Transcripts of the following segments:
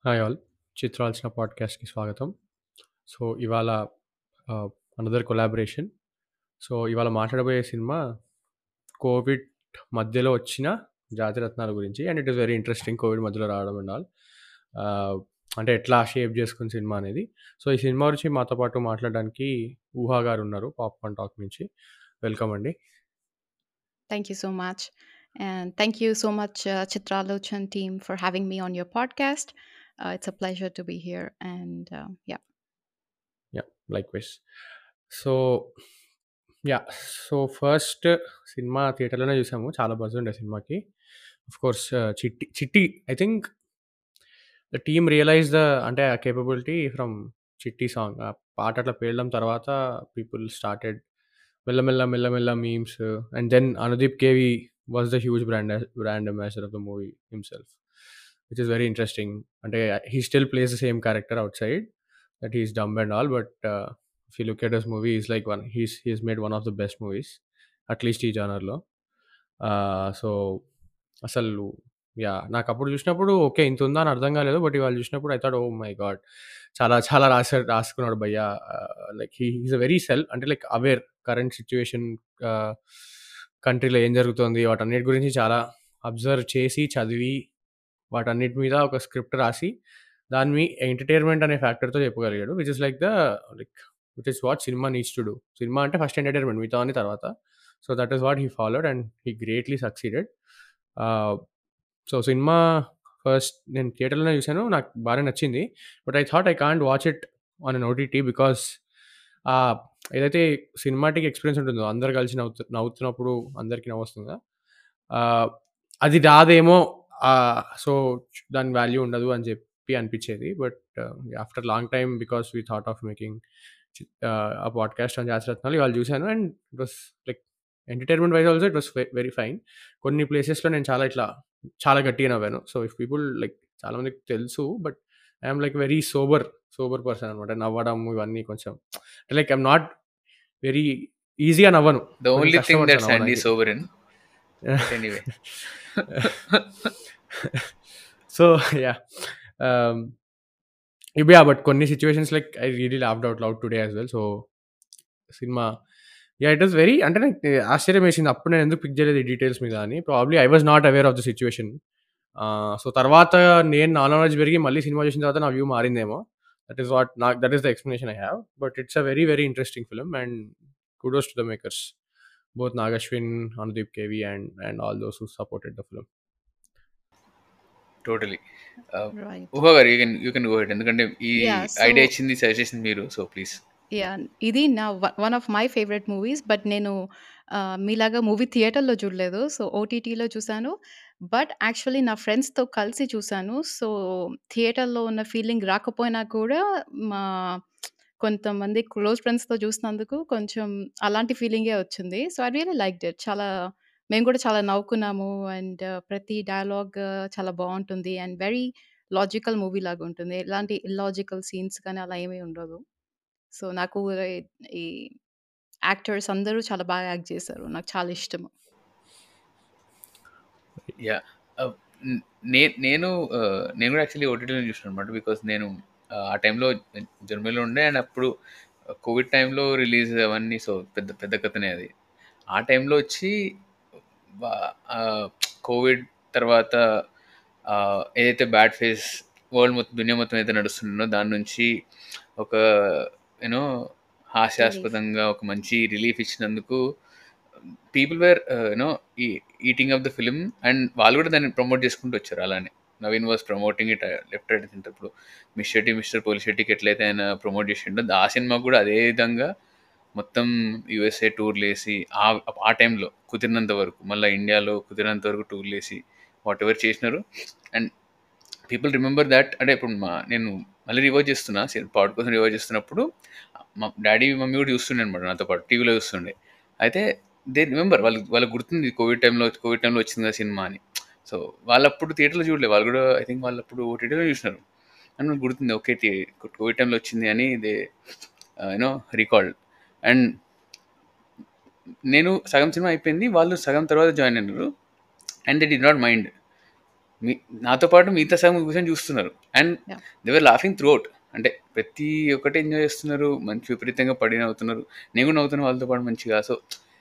Hi all చిత్రాల్సిన పాడ్కాస్ట్కి స్వాగతం so ఇవాళ another collaboration so ఇవాళ మాట్లాడబోయే సినిమా కోవిడ్ మధ్యలో వచ్చిన జాతిరత్నాల గురించి and it is very interesting Covid మధ్యలో రావడం అండ్ ఆల్ అంటే ఎట్లా షేప్ చేసుకున్న సినిమా అనేది సో ఈ సినిమా గురించి మాతో పాటు మాట్లాడడానికి ఊహా గారు ఉన్నారు పాప్కార్న్ టాక్ నుంచి వెల్కమ్ అండి Thank you so much. And thank you so much, uh, Chitra Lochan team, for having me on your podcast. Uh, it's a pleasure to be here. And uh, yeah. Yeah likewise so yeah so first cinema థియేటర్లోనే చూసాము చాలా buzz ఉండే సినిమాకి of course Chitti Chitti I think the team realise the అంటే ఆ capability from చిట్టి song ఆ పాట అట్లా పేలడం తర్వాత పీపుల్ స్టార్టెడ్ మెల్లమెల్ల మెల్లమెల్ల memes and then Anudeep KV was the huge brand brand ambassador of the movie himself which is very interesting అంటే he still plays the same character outside that he's dumb and all but uh, if you look at his movie he's like one he's he's made one of the best movies at least ఈ జానర్లో so అసలు yeah నాకు అప్పుడు చూసినప్పుడు okay ఇంత ఉందా అని అర్థం కాలేదు బట్ ఇవాళ చూసినప్పుడు I thought oh my God చాలా చాలా రాశాడు రాసుకున్నాడు భయ్య like he is a very self అంటే లైక్ అవేర్ కరెంట్ సిచ్యువేషన్ కంట్రీలో ఏం జరుగుతుంది వాటన్నిటి గురించి చాలా అబ్జర్వ్ చేసి చదివి వాటన్నిటి మీద ఒక స్క్రిప్ట్ రాసి దాని మీ ఎంటర్టైన్మెంట్ అనే ఫ్యాక్టర్తో చెప్పగలిగాడు which is like the like which is what cinema needs to do cinema అంటే ఫస్ట్ ఎంటర్టైన్మెంట్ మిగతా అని తర్వాత so that is what he followed and he greatly succeeded so cinema first నేను థియేటర్లోనే చూశాను నాకు బాగా నచ్చింది but I thought I can't watch it on an OTT because ఏదైతే సినిమాటిక్ ఎక్స్పీరియన్స్ ఉంటుందో అందరు కలిసి నవ్వుతు నవ్వుతున్నప్పుడు అందరికీ నవ్వుస్తుందా అది రాదేమో సో దాని వాల్యూ ఉండదు అని చెప్పి చెప్పి అనిపించేది but after long time because we thought of making ఆ పాడ్కాస్ట్ అని జాతరత్నాలు వాళ్ళు చూశాను and it was like entertainment wise also it was very fine కొన్ని ప్లేసెస్లో నేను చాలా ఇట్లా చాలా గట్టిగా నవ్వాను సో ఇఫ్ పీపుల్ లైక్ చాలా మందికి తెలుసు but I'm like very sober sober person అనమాట నవ్వడం ఇవన్నీ కొంచెం లైక్ ఐఎమ్ నాట్ వెరీ ఈజీగా నవ్వను The only thing that's Andy sober in. But anyway. So yeah yeah but కొన్ని situations like I really laughed out loud today as well so cinema yeah it was very అంటే నాకు ఆశ్చర్యం వేసింది అప్పుడు నేను ఎందుకు పిక్ చేయలేదు ఈ డీటెయిల్స్ మీద అని probably I was not aware of the situation so తర్వాత నేను నాలెడ్జ్ పెరిగి మళ్ళీ సినిమా చూసిన తర్వాత నా వ్యూ మారిందేమో దట్ ఈస్ వాట్ నాకు that is the explanation I have but it's a very very interesting film and kudos to the makers both Nag Ashwin Anudeep KV and and all those who supported the film totally Right. Uha garu you can you can go ahead ఎందుకంటే ఈ Yeah, idea so- ఇచ్చింది suggest చేసింది మీరు so please yeah ఇది నా one of my favourite movies but నేను ఆ, మీలాగా మూవీ థియేటర్లో చూడలేదు సో ఓటీటీలో చూశాను బట్ యాక్చువల్లీ నా ఫ్రెండ్స్తో కలిసి చూశాను సో థియేటర్లో ఉన్న ఫీలింగ్ రాకపోయినా కూడా మా కొంతమంది క్లోజ్ ఫ్రెండ్స్తో చూసినందుకు కొంచెం అలాంటి ఫీలింగే వచ్చింది so I really like it చాలా మేము కూడా చాలా నవ్వుకున్నాము అండ్ ప్రతి డైలాగ్ చాలా బాగుంటుంది అండ్ వెరీ లాజికల్ మూవీ లాగా ఉంటుంది ఎలాంటి ఇల్లాజికల్ సీన్స్ కానీ అలా ఏమీ ఉండదు సో నాకు ఈ- ఈ యాక్టర్స్ అందరూ చాలా బాగా యాక్ట్ చేశారు నాకు చాలా ఇష్టం యా నే నేను uh, నేను కూడా యాక్చువల్లీ ఓటీటీలో చూసాను అనమాట బికాస్ నేను uh, ఆ టైంలో జర్మనీలో ఉండే అండ్ అప్పుడు కోవిడ్ టైంలో రిలీజ్ అవన్నీ సో పెద్ద పెద్ద కథనే అది ఆ టైంలో వచ్చి కోవిడ్ తర్వాత uh, ఏదైతే బ్యాడ్ ఫేస్ వరల్డ్ మొత్తం దునియా మొత్తం అయితే నడుస్తుందో దాని నుంచి ఒక యూనో హాస్యాస్పదంగా ఒక మంచి రిలీఫ్ ఇచ్చినందుకు పీపుల్ వేర్ యూనో ఈ eating of the film and వాళ్ళు కూడా దాన్ని ప్రమోట్ చేసుకుంటూ వచ్చారు అలానే Naveen was promoting it left right తింటప్పుడు మిస్ షెట్టి మిస్టర్ పోలి షెట్టికి ఎట్లయితే ఆయన ప్రమోట్ చేసిండో ఆ సినిమా కూడా అదే విధంగా మొత్తం యూఎస్ఏ టూర్లు వేసి ఆ ఆ టైంలో కుదిరినంత వరకు మళ్ళీ ఇండియాలో కుదిరినంత వరకు టూర్లు వేసి వాట్ ఎవర్ చేసినారు అండ్ పీపుల్ రిమెంబర్ దాట్ అంటే ఇప్పుడు మా నేను మళ్ళీ రివర్జ్ చేస్తున్నా పాడ్ కోసం రివర్జ్ చేస్తున్నప్పుడు మా డాడీ మమ్మీ కూడా చూస్తుండే అనమాట నాతో పాటు టీవీలో చూస్తుండే అయితే దే రిమెంబర్ వాళ్ళకి వాళ్ళకి గుర్తుంది కోవిడ్ టైంలో కోవిడ్ టైంలో వచ్చింది కదా సినిమా అని సో వాళ్ళప్పుడు థియేటర్లో చూడలేదు వాళ్ళు కూడా ఐ థింక్ వాళ్ళప్పుడు ఓటీటీలో చూసినారు అని నాకు గుర్తుంది ఓకే కోవిడ్ టైంలో వచ్చింది అని దే యూనో రికార్డ్ అండ్ నేను సగం సినిమా అయిపోయింది వాళ్ళు సగం తర్వాత జాయిన్ అయినారు and they did not mind me నాతో పాటు మిగతా సగం కూర్చొని చూస్తున్నారు and Yeah. They were laughing throughout అంటే ప్రతి ఒక్కటి ఎంజాయ్ చేస్తున్నారు మంచి విపరీతంగా పడి నవ్వుతున్నారు నేను కూడా నవ్వుతున్నా వాళ్ళతో పాటు మంచిగా సో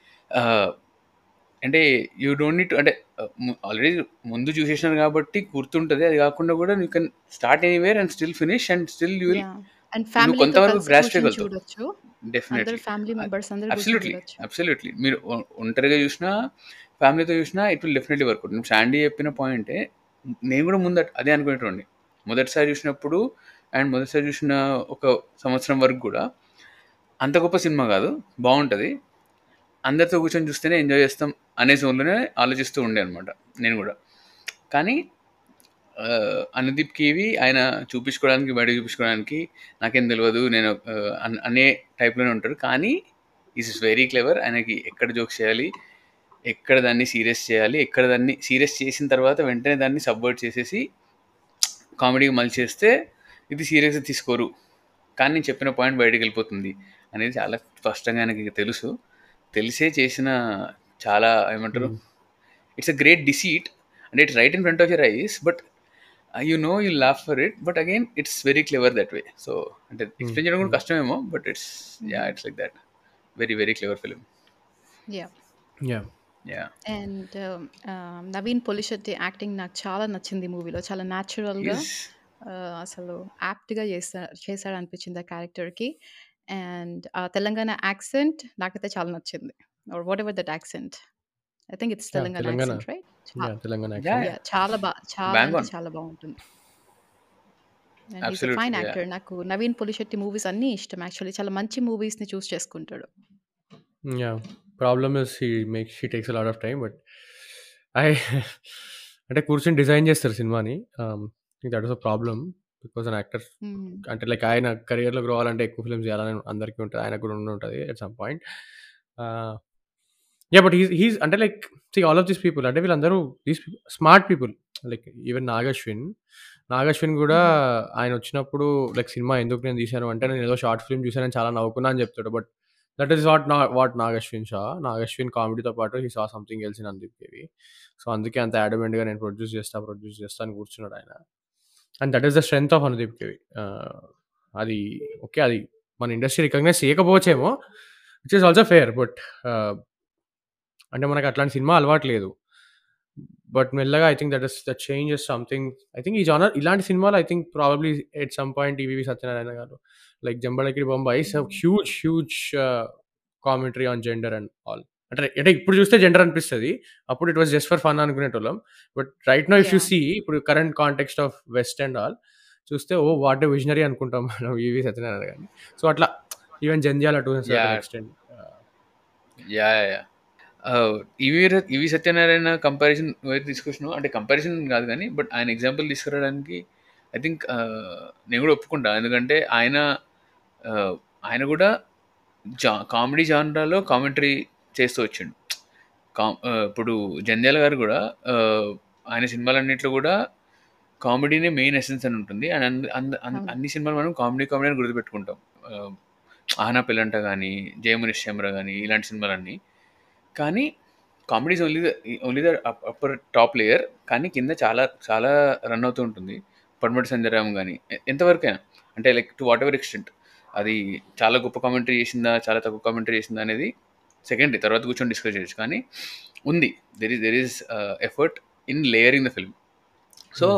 అంటే యూ డోంట్ నీట్ అంటే ఆల్రెడీ ముందు చూసేసినారు కాబట్టి గుర్తుంటుంది అది కాకుండా కూడా you can start anywhere and still finish and still you will yeah and ఫ్యామిలీతో కొంతవరకు కలిసి grasp కూర్చొని చేయగలుగుతావు. చూడొచ్చు అందరు డెఫినెట్లీ ఫ్యామిలీ మెంబర్స్ అందరు కూర్చొని అబ్సల్యూట్లీ చూడొచ్చు అబ్సల్యూట్లీ మీరు ఒ- ఒంటరిగా చూసినా ఫ్యామిలీతో చూసినా it will definitely work out Sandy చెప్పిన పాయింటే నేను కూడా ముందు అట్- అదే అనుకునేటోండి మొదటిసారి చూసినప్పుడు అండ్ మొదటిసారి చూసిన ఒక సంవత్సరం వరకు కూడా అంత గొప్ప సినిమా కాదు బాగుంటుంది అందరితో కూర్చొని చూస్తేనే ఎంజాయ్ చేస్తాం అనే జోన్లోనే ఆలోచిస్తూ ఉండే అనమాట నేను కూడా కానీ ఆ, అనుదీప్ కేవి ఆయన చూపించుకోవడానికి బయట చూపించుకోవడానికి నాకేం తెలియదు నేను ఆ, అన్- అనే టైప్లోనే ఉంటాడు కానీ ఈజ్ ఇస్ వెరీ క్లెవర్ ఆయనకి ఎక్కడ జోక్స్ చేయాలి ఎక్కడ దాన్ని సీరియస్ చేయాలి ఎక్కడ దాన్ని సీరియస్ చేసిన తర్వాత వెంటనే దాన్ని సబ్వర్ట్ చేసేసి కామెడీకి మలిచేస్తే ఇది సీరియస్గా తీసుకోరు కానీ నేను చెప్పిన పాయింట్ బయటకు వెళ్ళిపోతుంది అనేది చాలా స్పష్టంగా ఆయనకి తెలుసు తెలిసే చేసిన చాలా ఏమంటారు it's a great deceit and it's right in front of your eyes but you know you laugh for it but again it's very clever that way so అంటే ఎక్స్ప్లెయిన్ చేయడం కూడా కష్టమేమో but it's yeah it's like that very very clever film yeah yeah yeah and Naveen Polishetty acting నాకు చాలా నచ్చింది మూవీలో చాలా న్యాచురల్గా అసలు యాప్ట్గా చేస్తాడు చేశాడు అనిపించింది ఆ క్యారెక్టర్కి అండ్ ఆ తెలంగాణ యాక్సెంట్ నాకైతే చాలా నచ్చింది whatever that accent I think it's Yeah, Telangana Telangana. Accent right yeah Telangana Yeah, accent. Yeah, చాలా బా చాలా Bang అంటే on. చాలా బాగుంటుంది and is Absolutely, fine yeah. Actor నాకు నవీన్ పొలిశెట్టి మూవీస్ అన్నీ ఇష్టం యాక్చువల్లీ చాలా మంచి మూవీస్ని చూస్ చేసుకుంటాడు Yeah. Problem is he makes he takes a lot of time, but I అంటే కూర్చొని డిజైన్ చేస్తారు సినిమాని that is a problem because an actor hmm. అంటే లైక్ ఆయన కెరియర్లో గ్రో అవ్వాలంటే ఎక్కువ ఫిల్మ్స్ చేయాలని అందరికీ ఉంటుంది ఆయనకు కూడా ఉండి ఉంటుంది at some point yeah but he's he's అంటే like see all of these people అంటే వీళ్ళందరూ these smart people like even Nag Ashwin Nag Ashwin కూడా ఆయన వచ్చినప్పుడు లైక్ సినిమా ఎందుకు నేను తీశాను అంటే నేను ఏదో షార్ట్ ఫిల్మ్ చూసానని చాలా నవ్వుకున్నా అని చెప్తాడు బట్ దట్ ఈస్ వాట్ నా వాట్ నాగశ్విన్ షా నాగశ్విన్ కామెడీతో పాటు he saw something else in Anudeep KV so అందుకే అంత అడమెంట్గా నేను ప్రొడ్యూస్ చేస్తా ప్రొడ్యూస్ చేస్తా అని కూర్చున్నాడు ఆయన and that is the strength of Anudeep KV అది ఓకే అది మన ఇండస్ట్రీ రికగ్నైజ్ చేయకపోవచ్చేమో which is also fair but అంటే మనకు అట్లాంటి సినిమా అలవాటు లేదు బట్ మెల్లగా I think that is that change is something I think ఈ జానర్ ఇలాంటి సినిమాలు I think probably at some point EVV Satyanarayana garu like Jambalakidi బొంబాయి huge huge commentary on gender and all అంటే అంటే ఇప్పుడు చూస్తే జెండర్ అనిపిస్తుంది అప్పుడు it was just for fun అనుకునేటోళ్ళం but right no if you Yeah. See ఇప్పుడు current context of west and all చూస్తే ఓ వాట్ ఏ విజనరీ అనుకుంటాం మనం ఈవీ సత్యనారాయణ గారిని సో అట్లా even Jandhyala to Yeah. Extent yeah yeah ఇవి ఇవి సత్యనారాయణ కంపారిజన్ ఏదైతే తీసుకొచ్చినావు అంటే కంపారిజన్ కాదు కానీ బట్ ఆయన ఎగ్జాంపుల్ తీసుకురావడానికి ఐ థింక్ నేను కూడా ఒప్పుకుంటా ఎందుకంటే ఆయన uh, ఆయన కూడా జా కామెడీ జానరాలో కామెంటరీ చేస్తూ వచ్చిండు కా uh, ఇప్పుడు జంధ్యాల గారు కూడా uh, ఆయన సినిమాలన్నింటిలో కూడా కామెడీనే మెయిన్ ఎసెన్స్ అని ఉంటుంది అండ్ అన్- అన్- అన్- అవును. అన్ని సినిమాలు మనం కామెడీ కామెడీ అని గుర్తుపెట్టుకుంటాం Uh, ఆహనా పిల్లంట కానీ జయమునిశ్చమ్ర కానీ ఇలాంటి సినిమాలన్నీ కానీ comedies only the only the upper top layer కానీ కింద చాలా చాలా రన్ అవుతూ ఉంటుంది పడమటి సంజయరామ్ కానీ ఎంతవరకైనా అంటే like to whatever extent అది చాలా గొప్ప కామెంటరీ చేసిందా చాలా తక్కువ కామెంటరీ చేసిందా అనేది సెకండరీ తర్వాత కూర్చొని డిస్కస్ చేయొచ్చు కానీ ఉంది there is there is effort in layering the film so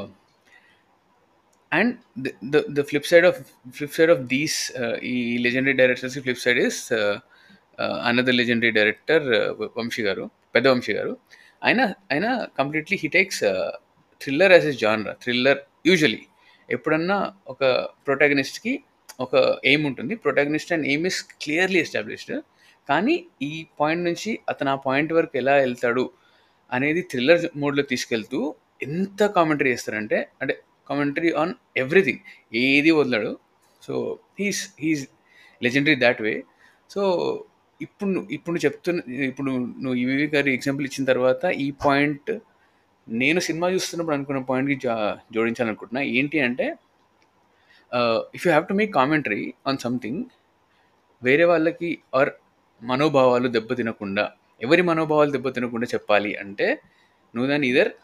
and the the flip side of flip side of these ఈ legendary directors flip side is another legendary director Vamsi garu పెద్ద వంశీ గారు ఆయన ఆయన completely he takes thriller as a genre thriller usually ఎప్పుడన్నా ఒక ప్రొటాగనిస్ట్కి ఒక aim ఉంటుంది protagonist and aim is clearly established కానీ ఈ పాయింట్ నుంచి అతను ఆ పాయింట్ వరకు ఎలా వెళ్తాడు అనేది థ్రిల్లర్ మోడ్లో తీసుకెళ్తూ ఎంత కామెంటరీ చేస్తారంటే అంటే కామెంటరీ ఆన్ ఎవ్రీథింగ్ ఏది వదలడు so he's he's legendary that way so ఇప్పుడు ను- ఇప్పుడు నువ్వు చెప్తున్న ఇప్పుడు నువ్వు ఈవీవి గారి ఎగ్జాంపుల్ ఇచ్చిన తర్వాత ఈ పాయింట్ నేను సినిమా చూస్తున్నప్పుడు అనుకున్న పాయింట్కి జా జోడించాలనుకుంటున్నా ఏంటి అంటే if you have to make commentary on something వేరే వాళ్ళకి ఆర్ మనోభావాలు దెబ్బతినకుండా ఎవరి మనోభావాలు దెబ్బతినకుండా చెప్పాలి అంటే నువ్వు దాన్ని ఇదర్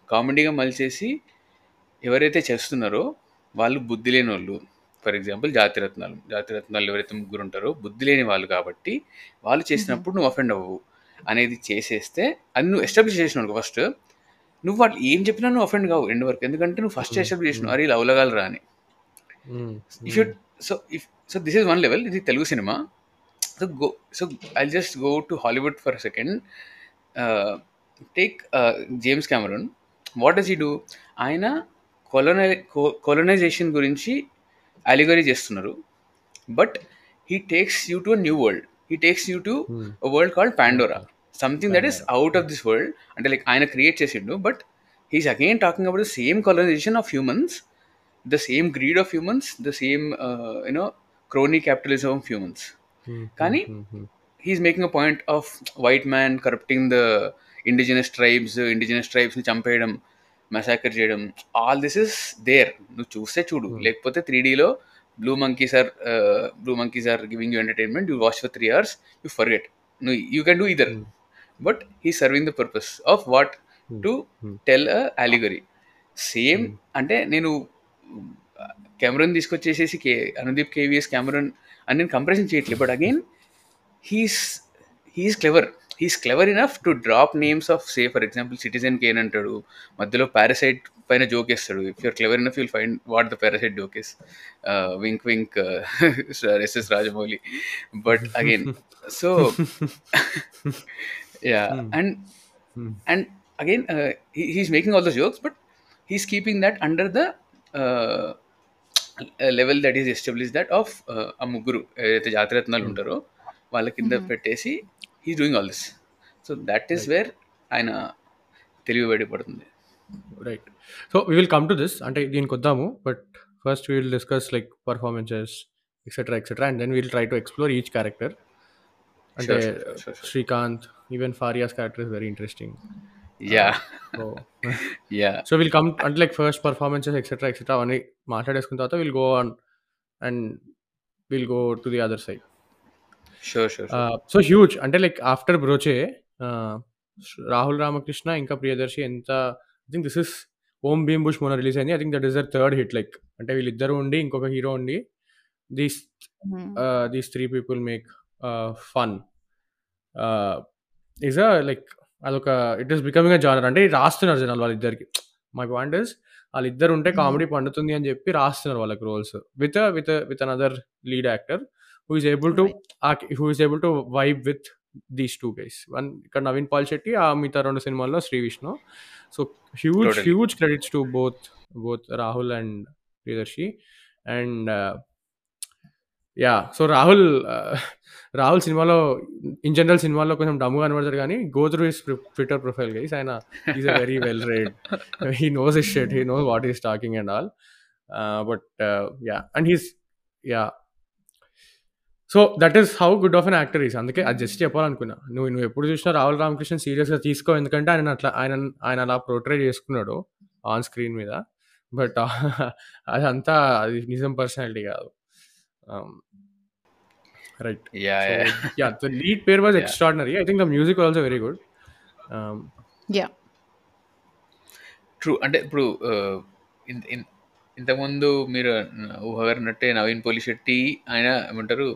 కామెడీగా మలిచేసి ఎవరైతే చేస్తున్నారో వాళ్ళు బుద్ధి లేని వాళ్ళు ఫర్ ఎగ్జాంపుల్ జాతిరత్నాలు జాతిరత్నాలు ఎవరైతే ముగ్గురు ఉంటారో బుద్ధి లేని వాళ్ళు కాబట్టి వాళ్ళు చేసినప్పుడు నువ్వు అఫెండ్ అవ్వవు అనేది చేసేస్తే అది నువ్వు ఎస్టాబ్లిష్ చేసినావు ఫస్ట్ నువ్వు వాళ్ళు ఏం చెప్పినా నువ్వు అఫెండ్ కావు ఎండ్ వరకు ఎందుకంటే నువ్వు ఫస్ట్ ఎస్టాబ్లిష్ చేసినావు అరే ఇలా అవలగలరా అని if you so if so this is one level ఇది Telugu cinema so go so I just go to Hollywood for second take James Cameron what does he do ఆయన కొలనై కొలనైజేషన్ గురించి అలిగరీ చేస్తున్నారు but he takes you to new world he takes you to world called Pandora something that is out of this world అంటే like ఆయన create చేసిండు but he's again talking about the same colonisation of humans the same greed of humans, the same uh, you know crony capitalism of humans. కానీ he's making a point of white man corrupting the indigenous tribes, indigenous tribes ని చంపేయడం massacre చేయడం all this is there నువ్వు చూస్తే చూడు లేకపోతే three డీలో blue monkeys are blue monkeys are giving you entertainment you watch for three hours you forget నువ్వు you can do either but he serving the purpose of what to tell a allegory same అంటే నేను Cameron తీసుకొచ్చేసేసి K Anudeep KVs Cameron అని నేను comparison చేయట్లేదు but again he's he's clever he's clever enough to drop names of say for example Citizen Kane అంటాడు మధ్యలో Parasite పైన joke వేస్తాడు if you're clever enough you'll find what the Parasite joke is wink wink SS Rajamouli but again so yeah and and again he's making all the jokes but he's keeping that under the uh, level that is establish that of ఆ ముగ్గురు ఏదైతే జాతిరత్నాలు ఉంటారో వాళ్ళ కింద పెట్టేసి he doing all this so that is where ఆయన తెలివి బయటపడుతుంది right so we will come to this అంటే దీనికి వద్దాము but first we will discuss like performances etcetera etcetera and then we'll try to explore each character అంటే Sure, sure, sure, sure. Srikanth even Faria's character is very interesting yeah so yeah so will come అంటే like first performances etcetera etcetera అవన్నీ మాట్లాడేసుకున్న తర్వాత will go on and will go to the other side sure sure so huge అంటే like after బ్రోచే రాహుల్ రామకృష్ణ ఇంకా ప్రియదర్శి ఎంత I think this is Om Bheem Bush మొన్న release అయింది I think that is their third hit like అంటే వీళ్ళిద్దరు ఉండి ఇంకొక హీరో ఉండి these these three people make fun is a like అదొక it is becoming a genre అంటే రాస్తున్నారు జనాలు వాళ్ళిద్దరికి మై పాయింట్ ఇస్ వాళ్ళిద్దరు ఉంటే కామెడీ పండుతుంది అని చెప్పి రాస్తున్నారు వాళ్ళకి roles with with with another lead actor who is able to who is able to vibe with these two guys one ఇక్కడ నవీన్ పాల్ శెట్టి ఆ మిగతా రెండు సినిమాల్లో Sree Vishnu so huge Totally. Huge credits to both both Rahul and Priyadarshi and yeah so Rahul Rahul సినిమాలో in general సినిమాలో కొంచెం డమ్గా కనబడతాడు కానీ go through his Twitter profile guys ఆయన is a very well raid he knows his shit he knows what is talking and all but yeah and he's yeah so that is how good of an actor is అందుకే అది just చెప్పాలనుకున్నా నువ్వు నువ్వు ఎప్పుడు చూసినా రాహుల్ రామకృష్ణ సీరియస్గా తీసుకో ఎందుకంటే ఆయన అట్లా ఆయన ఆయన అలా పోర్ట్రేట్ చేసుకున్నాడు ఆన్ స్క్రీన్ మీద బట్ అదంతా అది నిజం పర్సనాలిటీ కాదు right yeah So, yeah yeah, the lead pair was Yeah. extraordinary. I think the music was also very good. Um, yeah true అంటే ఇప్పుడు uh, ఇన్- ఇన్- ఇంతకుముందు మీరు ఊహగారినట్టే నవీన్ పోలిశెట్టి ఆయన ఏమంటారు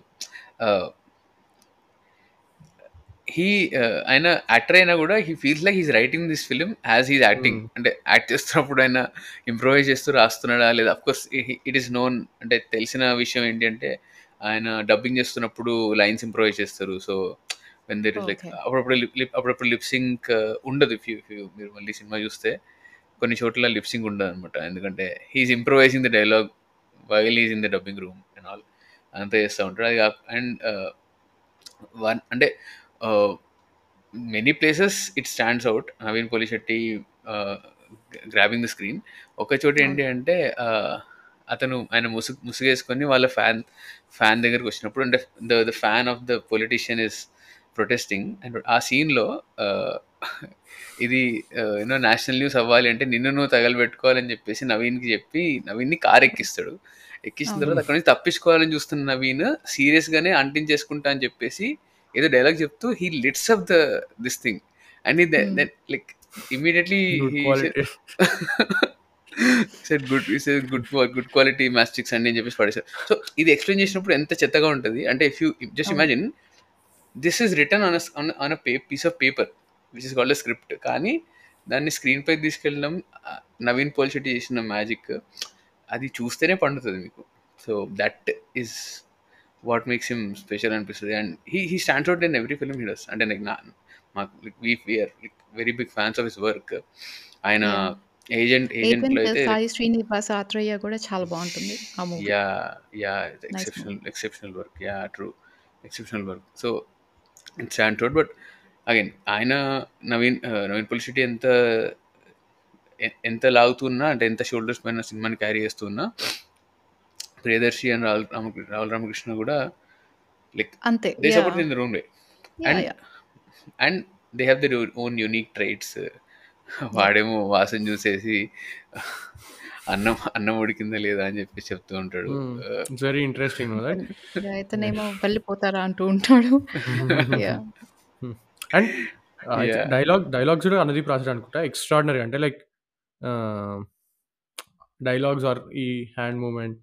హీ ఆయన యాక్టర్ అయినా కూడా he feels like he's writing this film as he's acting Hmm. అంటే యాక్ట్ చేస్తున్నప్పుడు ఆయన ఇంప్రూవైజ్ చేస్తూ రాస్తున్నాడా లేదా అఫ్కోర్స్ ఇట్ ఈస్ నోన్ అంటే తెలిసిన విషయం ఏంటి అంటే ఆయన డబ్బింగ్ చేస్తున్నప్పుడు లైన్స్ ఇంప్రూవైజ్ చేస్తారు so when there is like Okay. అప్పుడప్పుడు లిప్ లిప్ అప్పుడప్పుడు లిప్సింగ్ ఉండదు ఇఫ్ యూ మీరు మళ్ళీ సినిమా చూస్తే కొన్ని చోట్ల లిప్సింగ్ ఉండదు అనమాట ఎందుకంటే he is improvising the dialogue while is in the dubbing room and all అంతా చేస్తూ ఉంటాడు అది అండ్ వన్ అంటే many places it stands out Naveen Polishetty grabbing the screen ఒక చోట ఏంటి అంటే uh, అతను ఆయన ముసుగు ముసుగేసుకొని వాళ్ళ ఫ్యాన్ ఫ్యాన్ దగ్గరికి వచ్చినప్పుడు అంటే the the fan of the politician is protesting and ఆ సీన్లో ఇది యూనో నేషనల్ న్యూస్ అవ్వాలి అంటే నిన్ను నువ్వు తగలబెట్టుకోవాలని చెప్పేసి నవీన్కి చెప్పి నవీన్ని కార్ ఎక్కిస్తాడు ఎక్కించిన అవును. తర్వాత అక్కడ నుంచి తప్పించుకోవాలని చూస్తున్న నవీన్ సీరియస్గానే అంటించేసుకుంటా అని చెప్పేసి ఏదో డైలాగ్ చెప్తూ he lits up the this thing and Hmm. Like immediately good he quality set good good good quality mastics అండి అని చెప్పేసి పడేసారు సో ఇది ఎక్స్ప్లెయిన్ చేసినప్పుడు ఎంత చెత్తగా ఉంటుంది అంటే ఇఫ్ యూ జస్ట్ అవును. Imagine this is written on on a pe piece of paper which is called script కానీ దాన్ని స్క్రీన్ పై తీసుకెళ్ళడం ఆ, నవీన్ పోల్శెట్టి చేసిన మ్యాజిక్ అది చూస్తేనే పండుతుంది మీకు so that is what makes him special అనిపిస్తుంది and he he stands out in every film హీడర్స్ అంటే లైక్ నా మాకు we we're very big fans of his work ఆయన Yeah. ఏజెంట్ ఏజెంట్లో ఏజెంట్ అయితే సాయి శ్రీనివాస ఆత్రేయ కూడా చాలా బాగుంటుంది ఆ movie yeah yeah Nice exceptional exceptional work yeah true exceptional work so it's stand out but again ఆయన నవీన్ uh, నవీన్ పులిసిటీ ఎంత ఎ- ఎంత లాగుతున్నా అంటే ఎంత షోల్డర్స్ పైన సినిమాని క్యారీ చేస్తున్నా ప్రియదర్శి అండ్ రాహుల్ రామ రాహుల్ రామకృష్ణ కూడా లైక్ అంతే they Yeah. Support in the room way Yeah, and yeah. And they have their own unique traits వాడేమో వాసన చూసేసి అన్నం అన్నం ఉడికిందా లేదా అని చెప్పి చెప్తూ ఉంటాడు Uh, it's very interesting that Yeah, ఇతనేమో వెళ్ళిపోతారా అంటూ ఉంటాడు Yeah. And Yeah. Dialogue dialogues కూడా అనుదీప్ రాశాడు అనుకుంటా ఎక్స్ట్రాడినరీ అంటే లైక్ డైలాగ్స్ ఆర్ ఈ హ్యాండ్ మూమెంట్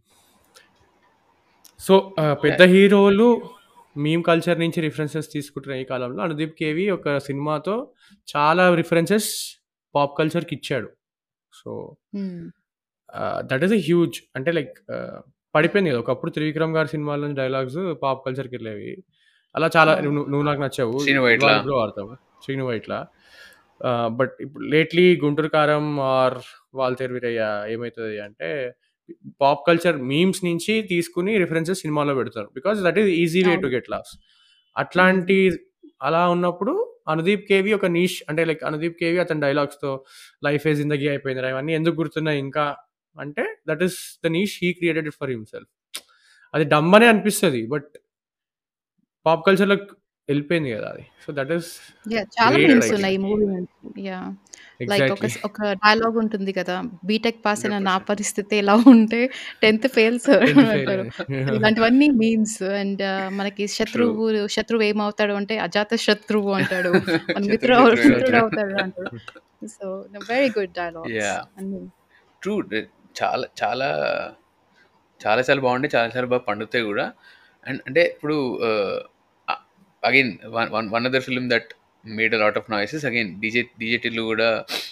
సో పెద్ద హీరోలు మీమ్ కల్చర్ నుంచి రిఫరెన్సెస్ తీసుకుంటున్న ఈ కాలంలో అనుదీప్ కేవి ఒక సినిమాతో చాలా రిఫరెన్సెస్ పాప్ కల్చర్కి ఇచ్చాడు so Hmm. That is a huge అంటే లైక్ పడిపోయింది కదా ఒకప్పుడు త్రివిక్రమ్ గారి సినిమాల నుంచి డైలాగ్స్ పాప్ కల్చర్కి వెళ్ళేవి అలా చాలా అవును. నువ్వు నువ్వు నాకు నచ్చావు శ్రీను వైట్ల. ఇవాళ కూడా వాడతావు శ్రీను వైట్ల బట్ ఇప్పుడు లేట్లీ గుంటూరు కారం ఆర్ వాల్తేరు వీరయ్య ఏమవుతుంది అంటే పాప్ కల్చర్ మీమ్స్ నుంచి తీసుకుని రిఫరెన్సెస్ సినిమాలో పెడతారు because that is easy way to అవును. గెట్ లాస్ అట్లాంటి అలా ఉన్నప్పుడు అనుదీప్ కేవి ఒక నీష్ అంటే లైక్ అనుదీప్ కేవి అతని డైలాగ్స్తో లైఫ్ ఏ జిందగీ అయిపోయింది ఇవన్నీ ఎందుకు గుర్తున్నాయి ఇంకా అంటే that is the niche he created for himself అది డమ్ అనే అనిపిస్తుంది బట్ పాప్ కల్చర్లో వెళ్ళిపోయింది కదా అది సో దట్ ఈస్ Yeah, చాలా Great మీమ్స్ writing. ఉన్నాయి ఈ మూవీ నుంచి యా లైక్ ఒక ఎగ్జాక్ట్లీ ఒక డైలాగ్ ఉంటుంది కదా బీటెక్ పాస్ అయిన నా పరిస్థితి ఎలా ఉంటే tenth fail sir tenth fail అంటారు ఇలాంటివన్నీ మీమ్స్ అండ్ మనకి శత్రువు శత్రువు ఏమవుతాడు అంటే అజాత శత్రువు అంటాడు మన మిత్రుడు శత్రువు మిత్రుడు అవుతాడు. అవుతాడు అంటాడు so very good dialogues Yeah. అన్ని ట్రూ చాలా చాలా చాలా చాలా బాగుంటాయి చాలా చాలా బాగా పండుతాయి కూడా అండ్ అంటే ఇప్పుడు again one one one other film that made a lot of noises again DJ DJ Tillu కూడా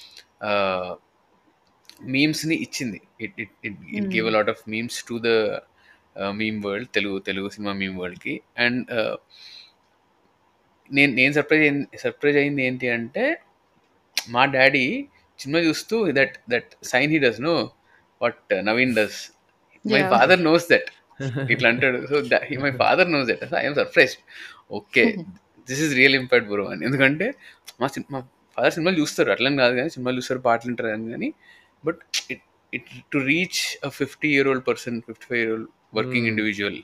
మీమ్స్ని ఇచ్చింది it it it it give a lot of memes to the meme world Telugu Telugu cinema meme వరల్డ్కి and నేను నేను surprise అయింది surprise అయింది ఏంటి అంటే మా డాడీ సినిమా చూస్తూ that that sign he does know what Naveen does my Yeah. Father knows that ఇట్లా అంటాడు so my father knows that I'm surprise okay this is real impact bro అని ఎందుకంటే మా సినిమా మా ఫాదర్ సినిమాలు చూస్తారు అట్లని కాదు కానీ సినిమాలు చూస్తారు పాటలు వింటారు అని కానీ but it it to reach a fifty year old person fifty five year old working Hmm. Individual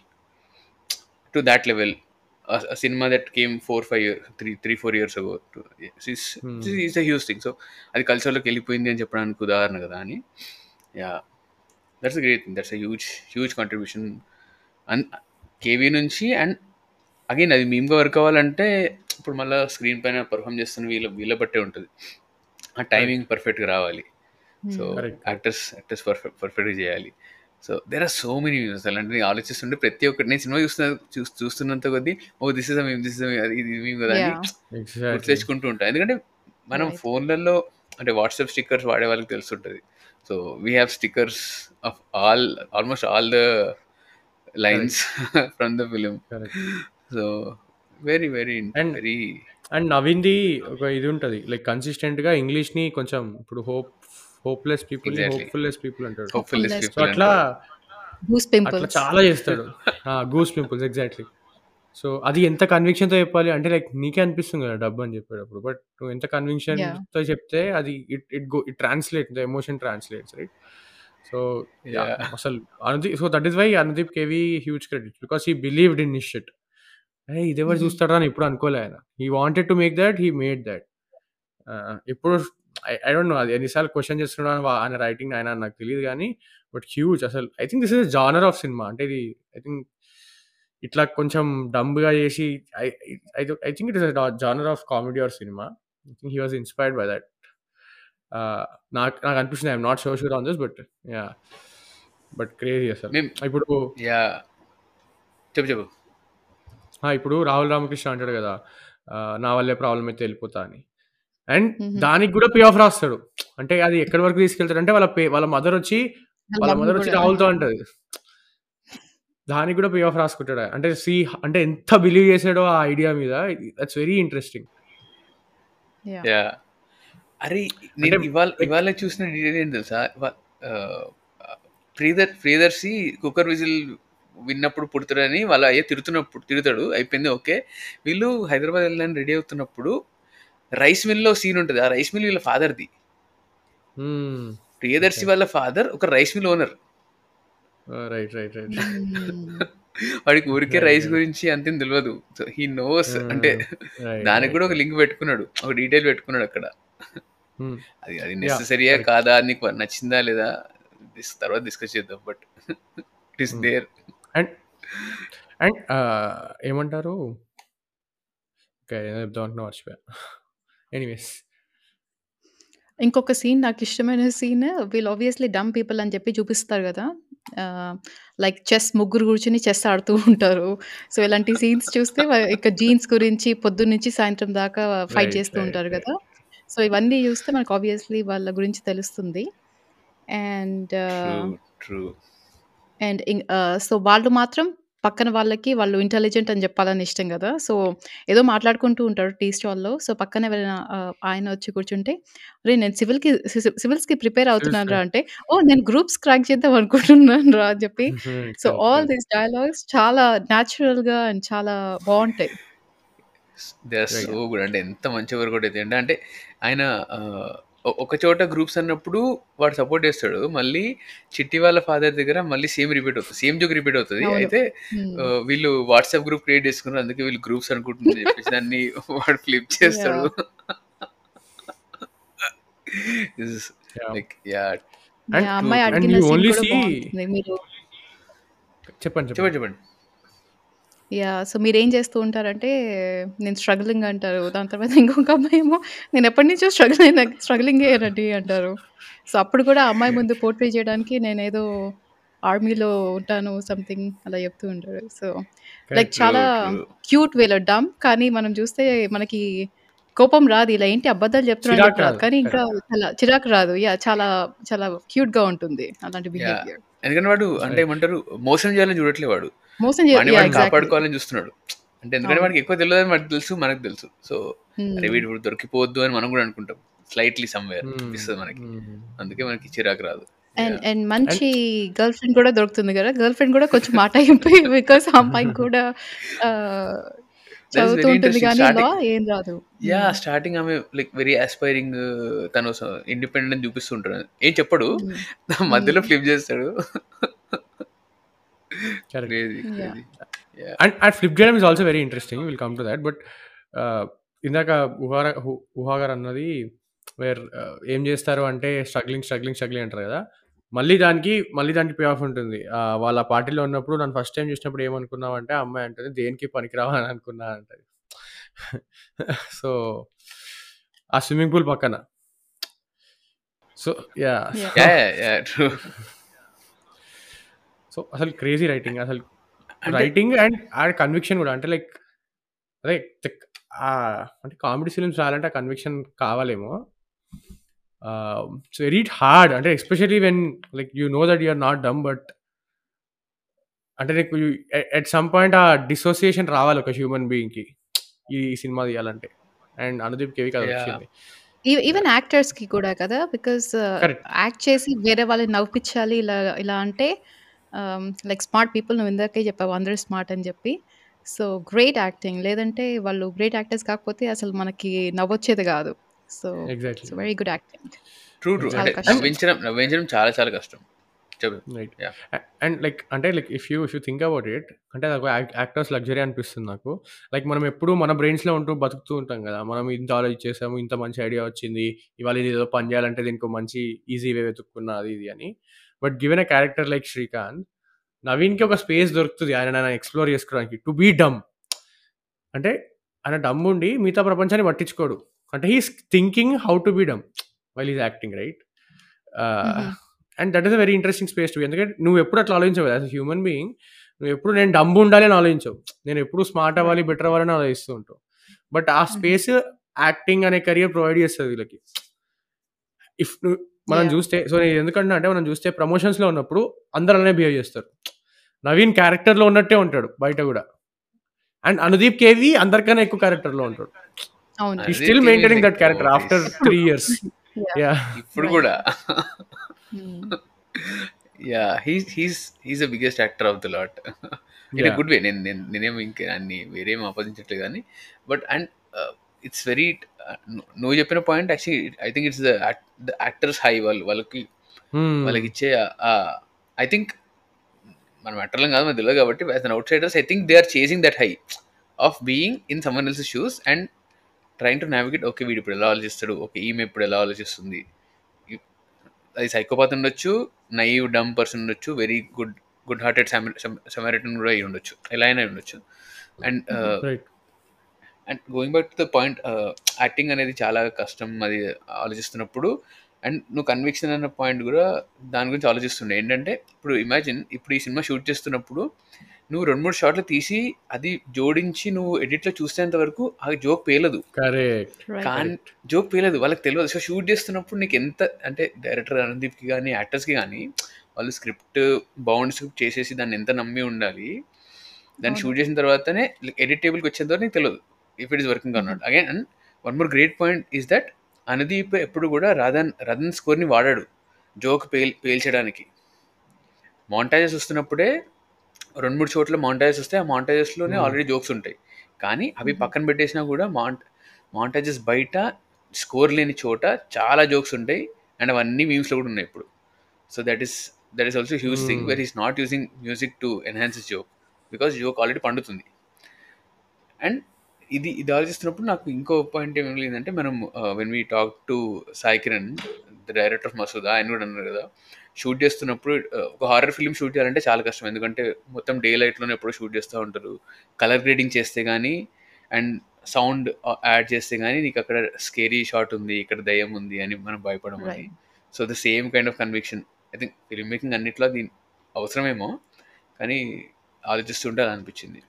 to that level a cinema that came four five years three three four years ago to, is Hmm. is a huge thing so అది కల్చర్లోకి వెళ్ళిపోయింది అని చెప్పడానికి ఉదాహరణ కదా అని yeah that's great thing that's a huge huge contribution an KV నుంచి and again అది మేమ్గా వర్క్ అవ్వాలంటే ఇప్పుడు మళ్ళీ స్క్రీన్ పైన పర్ఫామ్ చేస్తున్న వీళ్ళ వీళ్ళ బట్టే ఉంటుంది ఆ టైమింగ్ పర్ఫెక్ట్గా రావాలి so Correct. Actors actors perfect పర్ఫెక్ట్గా చేయాలి so there are so many views అలాంటి నేను ఆలోచిస్తుంటే ప్రతి ఒక్కటి నేను సినిమా చూస్తున్న చూ- చూస్తున్నంత కొద్దీ oh this is meme this is ఇది మేము కదా అని Yeah. గుర్తు ఎగ్జాక్ట్లీ తెచ్చుకుంటూ ఉంటాం ఎందుకంటే మనం Right. ఫోన్లలో అంటే వాట్సాప్ స్టిక్కర్స్ వాడే వాళ్ళకి తెలుస్తుంటుంది so we have stickers of all almost all the lines from the film correct so very very And- very and నవీన్ది ఒక ఇది ఉంటుంది లైక్ కన్సిస్టెంట్ గా ఇంగ్లీష్ ని కొంచెం ఇప్పుడు హోప్ హోప్లెస్ పీపుల్ ని Exactly. హోప్ఫుల్లెస్ పీపుల్ అంటాడు హోప్ఫుల్ Hopefulness. సో అట్లా గూస్ అట్లా పింపుల్స్ చాలా చేస్తాడు గూస్ పింపుల్స్ ఎగ్జాక్ట్లీ సో అది ఎంత కన్విక్షన్తో చెప్పాలి అంటే లైక్ నీకే అనిపిస్తుంది కదా డబ్బు అని చెప్పేటప్పుడు బట్ నువ్వు ఎంత కన్విక్షన్ Yeah. తో చెప్తే అది it it go it translate the emotion translates right so Yeah. అసలు Anudeep so that is why Anudeep KV huge credit because he believed in niche shit అరే ఇది ఎవరు Mhm. చూస్తాడా అని ఇప్పుడు అనుకోలే ఆయన he wanted to make that he made that ఇప్పుడు ఐ డోంట్ నో అది ఎన్నిసార్లు క్వశ్చన్ చేస్తున్నాడు ఆయన రైటింగ్ ఆయన నాకు తెలియదు కానీ బట్ హ్యూజ్ అసలు I think this is genre of cinema అంటే ఇది ఐ థింక్ ఇట్లా కొంచెం డంబ్గా చేసి I I think it is genre of comedy or cinema I think he was inspired by that ah, నాకు నాకు అనిపిస్తుంది I'm not so sure on this but yeah! But crazy అసలు. మేం ఇప్పుడు యాహ్! చెప్పు చెప్పు. ఆ! ఇప్పుడు 'రాహుల్ రామకృష్ణ' అంటాడు గదా! ఆహ్, నా వల్లే ప్రాబ్లమ్ అయితే ఎళ్ళిపోతా అని. అండ్ హుహు. దానికి గూడా పే ఆఫ్ రాస్తాడు. అంటే అది ఎక్కడి వరకు తీసుకెళ్తాడంటే వాళ్ళ పే వాళ్ళ మదర్ ఒచ్చి వాళ్ళ వాళ్ళ మమ్మీ మదర్ ఒచ్చి గూడా. రాహుల్‌తో అంటది. దానికి గూడా పే ఆఫ్ రాసుకుంటాడు. అంటే సీ అంటే ఎంత బిలీవ్ చేసాడో ఆ ఐడియా మీద that's very interesting. Yeah! Yeah! అరే! అంటే నేను ఇవాళ లైక్ ఇవాళ చూసిన డీటెయిల్ ఏంటి తెలుసా? ఇవా ఆహ్, ప్రియదర్ ప్రియదర్శి కుక్కర్ విజిల్ విన్నప్పుడు పుడతాడని వాళ్ళ అయ్య తిడుతున్నప్పుడు తిడతాడు. అయిపోయింది ఓకే. వీళ్ళు హైదరాబాద్ ఎళ్ళడానికి రెడీ అవుతున్నప్పుడు రైస్ మిల్‌లో సీన్ ఉంటది. ఆ రైస్ మిల్ వీళ్ళ ఫాదర్‌ది. హ్మ్. ప్రియదర్శి ఓకే. వాళ్ళ ఫాదర్ ఒక రైస్ మిల్ ఓనర్. ఆ! రైట్. రైట్. రైట్. హ్మ్. వాడికి ఊరికే రైట్. Rice right. గురించి అంతేం తెలవదు. సో, హి నోస్ అంటే హ్మ్. రైట్. దానికి రైట్. గూడా ఒక రైట్. లింక్ పెట్టుకున్నాడు. ఒక డీటెయిల్ పెట్టుకున్నాడు అక్కడ. హ్మ్. అది అది యాహ్! నెసెసరీయా కరెక్ట్. కాదా? అని నీకు నచ్చిందా లేదా? దిస్ తర్వాత డిస్కస్ చేద్దాం. But it is hmm. There. And and ah, ఏమంటారు? ఓకే. ఏదో చెప్దాం అనుకున్నా మర్చిపోయా. ఎనీవేస్. ఇంకొక సీన్ నాకిష్టమైన సీన్ వీళ్ళు ఆబ్వియస్‌లీ డమ్ పీపుల్ అని చెప్పి చూపిస్తారు గదా! ఆహ్, లైక్ చెస్ ముగ్గురు కూర్చొని చెస్ ఆడుతూ ఉంటారు. సో, ఇలాంటి సీన్స్ చూస్తే వ ఇక జీన్స్ గురించి పొద్దున్నుంచి సాయంత్రం దాకా ఫైట్ రైట్. చేస్తూ రైట్. ఉంటారు రైట్. గదా! సో, ఇవన్నీ చూస్తే మనకు ఆబ్వియస్‌లీ వాళ్ళ గురించి తెలుస్తుంది. And true. Ah true. And in ah, so, వాళ్ళు మాత్రం పక్కన వాళ్ళకి వాళ్ళు ఇంటెలిజెంట్ అని జెప్పాలని ఇష్టం గదా! సో, ఏదో మాట్లాడుకుంటూ ఉంటారు టీ స్టాల్‌లో. సో, పక్కన ఎవరైనా ఆహ్, ఆయన వచ్చి కూర్చుంటే, "అరేయ్! నేను సివిల్‌కి సి సి సివిల్స్‌కి ప్రిపేర్ సివిల్స్ అవుతున్నానురా" క అంటే, "ఓహ్! నేను గ్రూప్స్ క్రాక్ చేద్దాం అనుకుంటున్నానురా" అని చెప్పి so, correct. All correct. These dialogues చాలా న్యాచురల్‌గా అండ్ చాలా బావుంటాయి. They are right. So good. అంటే ఎంత మంచిగా వర్కౌట్ అయితాయంటే అంటే ఆయన ఆహ్, ఒ ఒక చోట గ్రూప్స్ అన్నప్పుడు వాడు సపోర్ట్ చేస్తాడు. మళ్ళీ చిట్టి వాళ్ళ ఫాదర్ దగ్గర మళ్ళీ సేమ్ రిపీట్ అవుతది. సేమ్ జోక్ రిపీట్ అవుతది. అవును. అయితే హ్మ్. ఆహ్, వీళ్ళు వాట్సాప్ గ్రూప్ క్రియేట్ చేసుకున్నారు. అందుకే వీళ్ళు గ్రూప్స్ అనుకుంటున్నారని చెప్పేసి దాన్ని వాడు ఫ్లిప్ చేస్తాడు. Yeah! This is yeah! Like yeah! And yeah! True. అమ్మాయి ట్రూ. అండ్ అడిగిన యూ సీన్ ఓన్లీ కూడా సీ బావుంటుంది. మీరు చెప్పండి. చెప్పండి. చెప్పండి. చెప్పండి. యాహ్! సో, మీరేం చేస్తూ ఉంటారంటే, నేను స్ట్రగ్గలింగ్ అంటారు. దాని తర్వాత ఇంకొక అమ్మాయేమో నేను ఎప్పటినుంచో స్ట్రగుల్ అయిన స్ట్రగలింగేనండి అంటారు. సో, అప్పుడు కూడా ఆ అమ్మాయి ముందు పోర్ట్రే చేయడానికి నేనేదో ఆర్మీలో ఉంటాను సంథింగ్ అలా చెప్తూ ఉంటాడు. So, like correct. ట్రూ. చాలా ట్రూ. క్యూట్ వేలో డమ్ కానీ మనం చూస్తే మనకి కోపం రాదు. ఇలా ఏంటి అబద్ధాలు చెప్తున్నావు అని చిరాకు చెప్పి రాదు. రాదు. కానీ ఇంకా కరెక్ట్. చాలా చిరాకు రాదు. యాహ్! చాలా చాలా క్యూట్‌గా ఉంటుంది అలాంటి యాహ్! బిహేవియర్. ఎందుకంటే వాడు అంటే రైట్. ఏమంటారు మోసం చేయాలని చూడట్లే వాడు. మోసం చే వాడిని యాహ్! వాడు ఎగ్జాక్ట్‌లీ. కాపాడుకోవాలని చూస్తున్నాడు. అంటే ఎందుకంటే అవును. వాడికి ఎక్కువ తెలవదని వాడికి తెలుసు. మనకు తెలుసు. సో, అరే హ్మ్. వీడు ఇప్పుడు దొరికిపోవద్దు అని మనం కూడా అనుకుంటాం. స్లైట్‌లీ సమ్‌వేర్ హ్మ్. అనిపిస్తది మనకి. హ్మ్. అందుకే మనకి చిరాకు రాదు. And yeah! అండ్ అండ్ మంచి గర్ల్ ఫ్రెండ్ కూడా దొరుకుతుంది గదా! గర్ల్ ఫ్రెండ్ కూడా కొంచెం మాట అయిపోయి బికాస్ ఆ అమ్మాయికి కూడా ఆహ్, దట్ ఈస్ చదువుతూ వెరీ ఉంటుంది ఇంట్రెస్టింగ్. గానీ లా స్టార్టింగ్ ఏం రాదు. యాహ్! హ్మ్. స్టార్టింగ్ ఆమె లైక్ వెరీ యాస్పైరింగ్ తను స ఇండిపెండెంట్ అని చూపిస్తూ ఉంటాడు. ఏం చెప్పడు. హ్మ్. మధ్యలో హ్మ్. ఫ్లిప్ చేస్తాడు. Correct. Crazy. Yeah! Crazy. Yeah! And and flip చేయడం is also very interesting. Will come to that. But ah, ఇందాక ఊహార హు ఊహా గారు అన్నది వేర్ ఆహ్, ఏం చేస్తారు అంటే స్ట్రగ్లింగ్, స్ట్రగ్లింగ్, స్ట్రగ్లింగ్ అంటారు కదా! మళ్ళీ దానికి మళ్ళీ దానికి పే ఆఫ్ ఉంటుంది. ఆహ్, వాళ్ళ పార్టీలో ఉన్నప్పుడు నన్ను ఫస్ట్ టైమ్ చూసినప్పుడు ఏమనుకున్నావంటే ఆ అమ్మాయి అంటది దేనికి పనికిరావు అని అనుకున్నా అంటది. సో, ఆ స్విమ్మింగ్ పూల్ పక్కన. So yeah! Yeah! So yeah! Yeah! Yeah! True. So, అసలు క్రేజీ రైటింగ్. అసలు అంటే రైటింగ్ అండ్ ఆ కన్విక్షన్ కూడా. అంటే లైక్ అదే చెక్ ఆహ్, అంటే కామెడీ ఫిల్మ్స్ రావాలంటే ఆ కన్విక్షన్ కావాలేమో. Ah, it's very hard. అంటే especially when like you know that you are not dumb but అంటే నీకు ఎ ఎట్ సమ్ పాయింట్ ఆ డిసోసియేషన్ రావాలి ఒక హ్యూమన్ బీయింగ్‌కి. ఈ సినిమా తీయాలంటే. అండ్ అనుదీప్ కేవికి అది యాహ్! వచ్చింది. ఈ యాహ్! ఈవెన్ యాక్టర్స్‌కి కూడా కదా! Because correct. యాక్ట్ చేసి వేరే వాళ్ళని నవ్విపించాలి ఇలా ఇలా అంటే ఆహ్, లైక్ స్మార్ట్ పీపుల్ నువ్వు ఇందాకే చెప్పావు అందరూ స్మార్ట్ అని చెప్పి. So, great acting. లేదంటే వాళ్ళు గ్రేట్ యాక్టర్స్ కాకపోతే అసలు మనకి నవ్వొచ్చేది కాదు. So, exactly. It's very good acting. True. True. చాలా అంటే ఎగ్జాక్ట్‌లీ. అండ్ కష్టం. నవ్వించడం నవ్వించడం చాలా చాలా కష్టం. చెప్పు. Right. Yeah! Uh and like అంటే like if you if you think about it అంటే నాకు యాక్ యాక్టర్స్ లగ్జరీ అనిపిస్తుంది నాకు. లైక్ మనం ఎప్పుడూ మన బ్రెయిన్స్‌లో ఉంటూ బతుకుతూ ఉంటాం కదా! మనం ఇంత ఆలోచించేసాము. ఇంత మంచి ఐడియా వచ్చింది. ఇవాళ ఇదేదో పని చేయాలంటే దీనికో మంచి ఈజీ వే వెతుక్కున్నా అది ఇది అని. But given a character like Srikanth నవీన్‌కి ఒక స్పేస్ దొరుకుతది ఆయనని ఎక్స్‌ప్లోర్ చేసుకోవడానికి. To be dumb. అంటే ఆయన డమ్ ఉండి మిగతా ప్రపంచాన్ని పట్టించుకోడు. అంటే he is thinking how to be dumb. While is acting right Mhm. And that is a very interesting space to ఎందుకంటే నువ్వు ఎప్పుడు అట్లా ఆలోచించవు యాజ్ హ్యూమన్ బీయింగ్ నువ్వు ఎప్పుడు నేను డంబు ఉండాలి అని ఆలోచించవు నేను ఎప్పుడు స్మార్ట్ అవ్వాలి బెటర్ అవ్వాలని ఆలోచిస్తూ ఉంటావు బట్ ఆ స్పేస్ యాక్టింగ్ అనే కెరియర్ ప్రొవైడ్ చేస్తుంది వీళ్ళకి ఇఫ్ నువ్వు మనం Yeah. చూస్తే సో నేను ఎందుకంటే అంటే మనం చూస్తే ప్రమోషన్స్లో ఉన్నప్పుడు అందరు అలానే బిహేవ్ చేస్తారు నవీన్ క్యారెక్టర్లో ఉన్నట్టే ఉంటాడు బయట కూడా అండ్ అనుదీప్ కేవి అందరికన్నా ఎక్కువ క్యారెక్టర్లో ఉంటాడు అవును ఈ Anudeep still KV maintaining that like, character oh, after he's- three years Yeah. Yeah ఇప్పుడు Right. కూడా Mm. Yeah he's he's he's the biggest actor of the lot in Yeah. Good way నేను నేను నేనేం ఇంకా అన్ని వేరేం ఆపోజించట్లేదు కానీ బట్ అండ్ ఇట్స్ వెరీ నువ్వు చెప్పిన point actually I think it's the the actors high వాళ్ళు వాళ్ళకి వాళ్ళకి ఇచ్చే ఐ థింక్ మనం యాక్టర్లం కాదు మనకు తెలియదు కాబట్టి as an outsiders I think they are chasing that high of being in someone else shoes and trying to navigate okay వీడు ఇప్పుడు ఎలా ఆలోచిస్తాడు ఓకే ఈమె ఇప్పుడు ఎలా ఆలోచిస్తుంది ఈ- అది సైకోపాత్ ఉండొచ్చు నైవ్ డమ్ పర్సన్ ఉండొచ్చు very good good hearted samaritan కూడా అయి ఉండొచ్చు ఎలా అయినా అయి ఉండొచ్చు and right and going back to the point acting అనేది చాలా కష్టం అది ఆలోచిస్తున్నప్పుడు అండ్ నువ్వు కన్విక్షన్ అన్న పాయింట్ కూడా దాని గురించి ఆలోచిస్తుండే ఏంటంటే ఇప్పుడు ఇమాజిన్ ఇప్పుడు ఈ సినిమా షూట్ చేస్తున్నప్పుడు నువ్వు రెండు మూడు షాట్లు తీసి అది జోడించి నువ్వు ఎడిట్లో చూసేంత వరకు ఆ జోక్ పేలదు కరెక్ట్ Right. కానీ జోక్ పేలదు వాళ్ళకి తెలియదు సో షూట్ చేస్తున్నప్పుడు నీకు ఎంత అంటే డైరెక్టర్ అనుదీప్కి కానీ యాక్టర్స్కి కానీ వాళ్ళు స్క్రిప్ట్ బౌండ్ స్క్రిప్ట్ చేసేసి దాన్ని ఎంత నమ్మి ఉండాలి దాన్ని అవును. షూట్ చేసిన తర్వాతనే ఎడిట్ టేబుల్కి వచ్చేంత వరకు నీకు తెలియదు ఇఫ్ ఇట్ ఇస్ వర్కింగ్ అన్నాడు again and one more great point is that Anudeep ఎప్పుడు కూడా రదన్ రదన్ స్కోర్ని వాడాడు జోక్ పేల్ పేల్చడానికి మాంటాజెస్ వస్తున్నప్పుడే రెండు మూడు చోట్ల మాంటాజెస్ వస్తే ఆ మాంటాజెస్లోనే Hmm. ఆల్రెడీ జోక్స్ ఉంటాయి కానీ అవి Mhm. పక్కన పెట్టేసినా కూడా మాంట్ మాంటాజెస్ బయట స్కోర్ లేని చోట చాలా జోక్స్ ఉంటాయి అండ్ అవన్నీ మీమ్స్లో కూడా ఉన్నాయి ఇప్పుడు so that is that is also huge thing Hmm. Where is not using music to enhance joke because joke already పండుతుంది అండ్ ఇది ఇది ఆలోచిస్తున్నప్పుడు నాకు ఇంకో పాయింట్ ఏం మిగిలిందంటే మనం when we talk to Sai Kiran the director of Masooda ఆయన కూడా అన్నారు కదా షూట్ చేస్తున్నప్పుడు uh, ఒక హారర్ ఫిల్మ్ షూట్ చేయాలంటే చాలా కష్టం ఎందుకంటే మొత్తం డే లైట్లోనే ఎప్పుడో షూట్ చేస్తూ ఉంటారు కలర్ గ్రేడింగ్ చేస్తే కానీ అండ్ సౌండ్ యాడ్ చేస్తే కానీ నీకు అక్కడ స్కేరీ షాట్ ఉంది ఇక్కడ దయ్యం ఉంది అని మనం భయపడమని Right. So the same kind of conviction I think film making అన్నిట్లో దీని అవసరమేమో కానీ ఆలోచిస్తుంటే అది అనిపించింది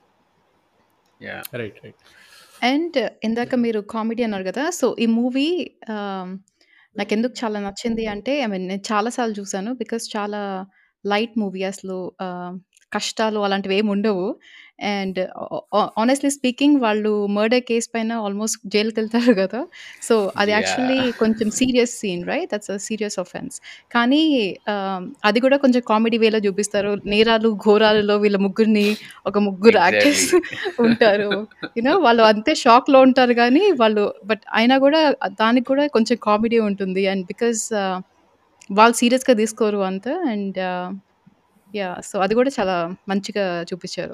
యా రైట్ రైట్ అండ్ ఇందాక మీరు కామెడీ అన్నారు కదా! సో, ఈ మూవీ ఆహ్, నాకెందుకు చాలా నచ్చింది అంటే ఐ మీన్ నేను చాలా సార్లు చూసాను. బికాజ్ చాలా లైట్ మూవీ అసలు ఆహ్, కష్టాలు అలాంటివేమి ఉండవు. అండ్ ఆ ఆ ఆనెస్ట్‌లీ స్పీకింగ్ వాళ్ళు మర్డర్ కేస్ పైన ఆల్మోస్ట్ జైలుకెళ్తారు కదా! సో, అది యాక్చువల్లీ యాహ్! కొంచెం serious scene right? That's a serious offence. కానీ ఆహ్, అది కూడా కొంచెం కామెడీ వేలో చూపిస్తారు. నేరాలు, ఘోరాలలో వీళ్ళ ముగ్గురిని ఒక ముగ్గురు యాక్టర్స్ ఎగ్జాక్ట్‌లీ. ఉంటారు. యూ నో వాళ్ళు అంతే షాక్‌లో ఉంటారు గానీ వాళ్ళు బట్ అయినా కూడా దానికి కూడా కొంచెం కామెడీ ఉంటుంది. అండ్ బికాజ్ ఆహ్, వాళ్ళు సీరియస్‌గా తీసుకోరు అంత అండ్ యాహ్! సో, అది కూడా చాలా మంచిగా చూపిచ్చారు.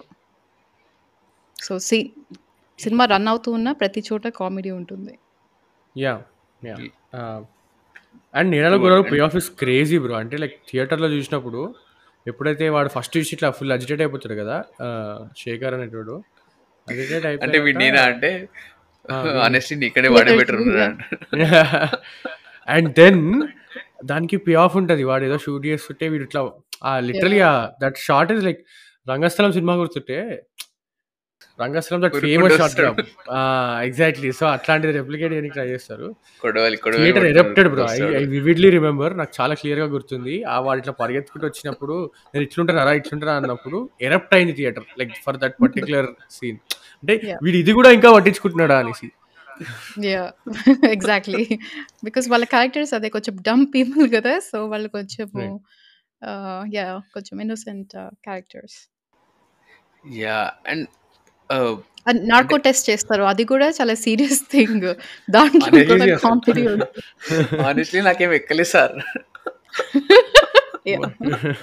సో, సి సినిమా రన్ అవుతూ ఉన్న ప్రతి చోట కామెడీ ఉంటుంది. యాహ్! యాహ్! ఈ ఆహ్, అండ్ 'నీడలో ట్రూ గొడవ' and payoff is crazy bro. అంటే లైక్ థియేటర్‌లో చూసినప్పుడు ఎప్పుడైతే వాడు ఫస్ట్ చూసి ఇట్లా ఫుల్ అజిటేట్ అయిపోతాడు కదా! ఆహ్, శేఖర్ అనేటోడు. అజిటేట్ అంటే అయిపోయాక వీడు నేనా అంటే ఆ! వీడిని హానెస్ట్‌లీ నీకంటే వాడే థియేటర్ బెటర్ చూసా. ఉన్నాడు. అండ్ దెన్ దానికి పే ఆఫ్ ఉంటది. వాడేదో షూట్ చేస్తుంటే వీడు ఇట్లా ah, literally yeah! Ah, that shot is like 'Rangasthalam' cinema గుర్తుంటే 'రంగస్థలం' దట్ ఉరుక్కుంటూ ఫేమస్ షాట్ వస్తాడు. బ్రో. ఆ! ఎగ్జాక్ట్‌లీ. సో, అట్లాంటిది రెప్లికేట్ చేయడానికి ట్రై చేస్తారు. కొడవలి కొడవలి థియేటర్ పట్టుకొని ఎరప్టెడ్ ఉరుక్కుంటూ బ్రో. ఐ వస్తాడు. ఐ వివిడ్‌లీ రిమెంబర్ నాకు చాలా క్లియర్‌గా గుర్తుంది. ఆ వాడు ఇట్లా పరిగెత్తుకుంటూ వచ్చినప్పుడు నేను ఇట్లుంటానారా? ఇట్లుంటానా? అన్నప్పుడు ఎరప్ట్ అయింది theatre. Like for that particular scene. అంటే యాహ్! వీడు ఇది కూడా ఇంకా పట్టించుకుంటున్నాడా అనేసి. యాహ్! ఎగ్జాక్ట్‌లీ. బికాజ్ వాళ్ళ క్యారెక్టర్స్ అదే కొంచెం డమ్ పీపుల్ కదా! సో, వాళ్ళు కొంచెము రైట్. Ah, yeah! కొంచెం innocent characters. Yeah! And ah, and అంటే నార్కో టెస్ట్ చేస్తారు. అది కూడా చాలా సీరియస్ థింగ్. దాంట్లో హానెస్ట్‌లీ కూడా క్రేజీ అసలు. కామెడీ ఉంది. హానెస్ట్‌లీ నాకేం ఎక్కలేదు సార్. యాహ్!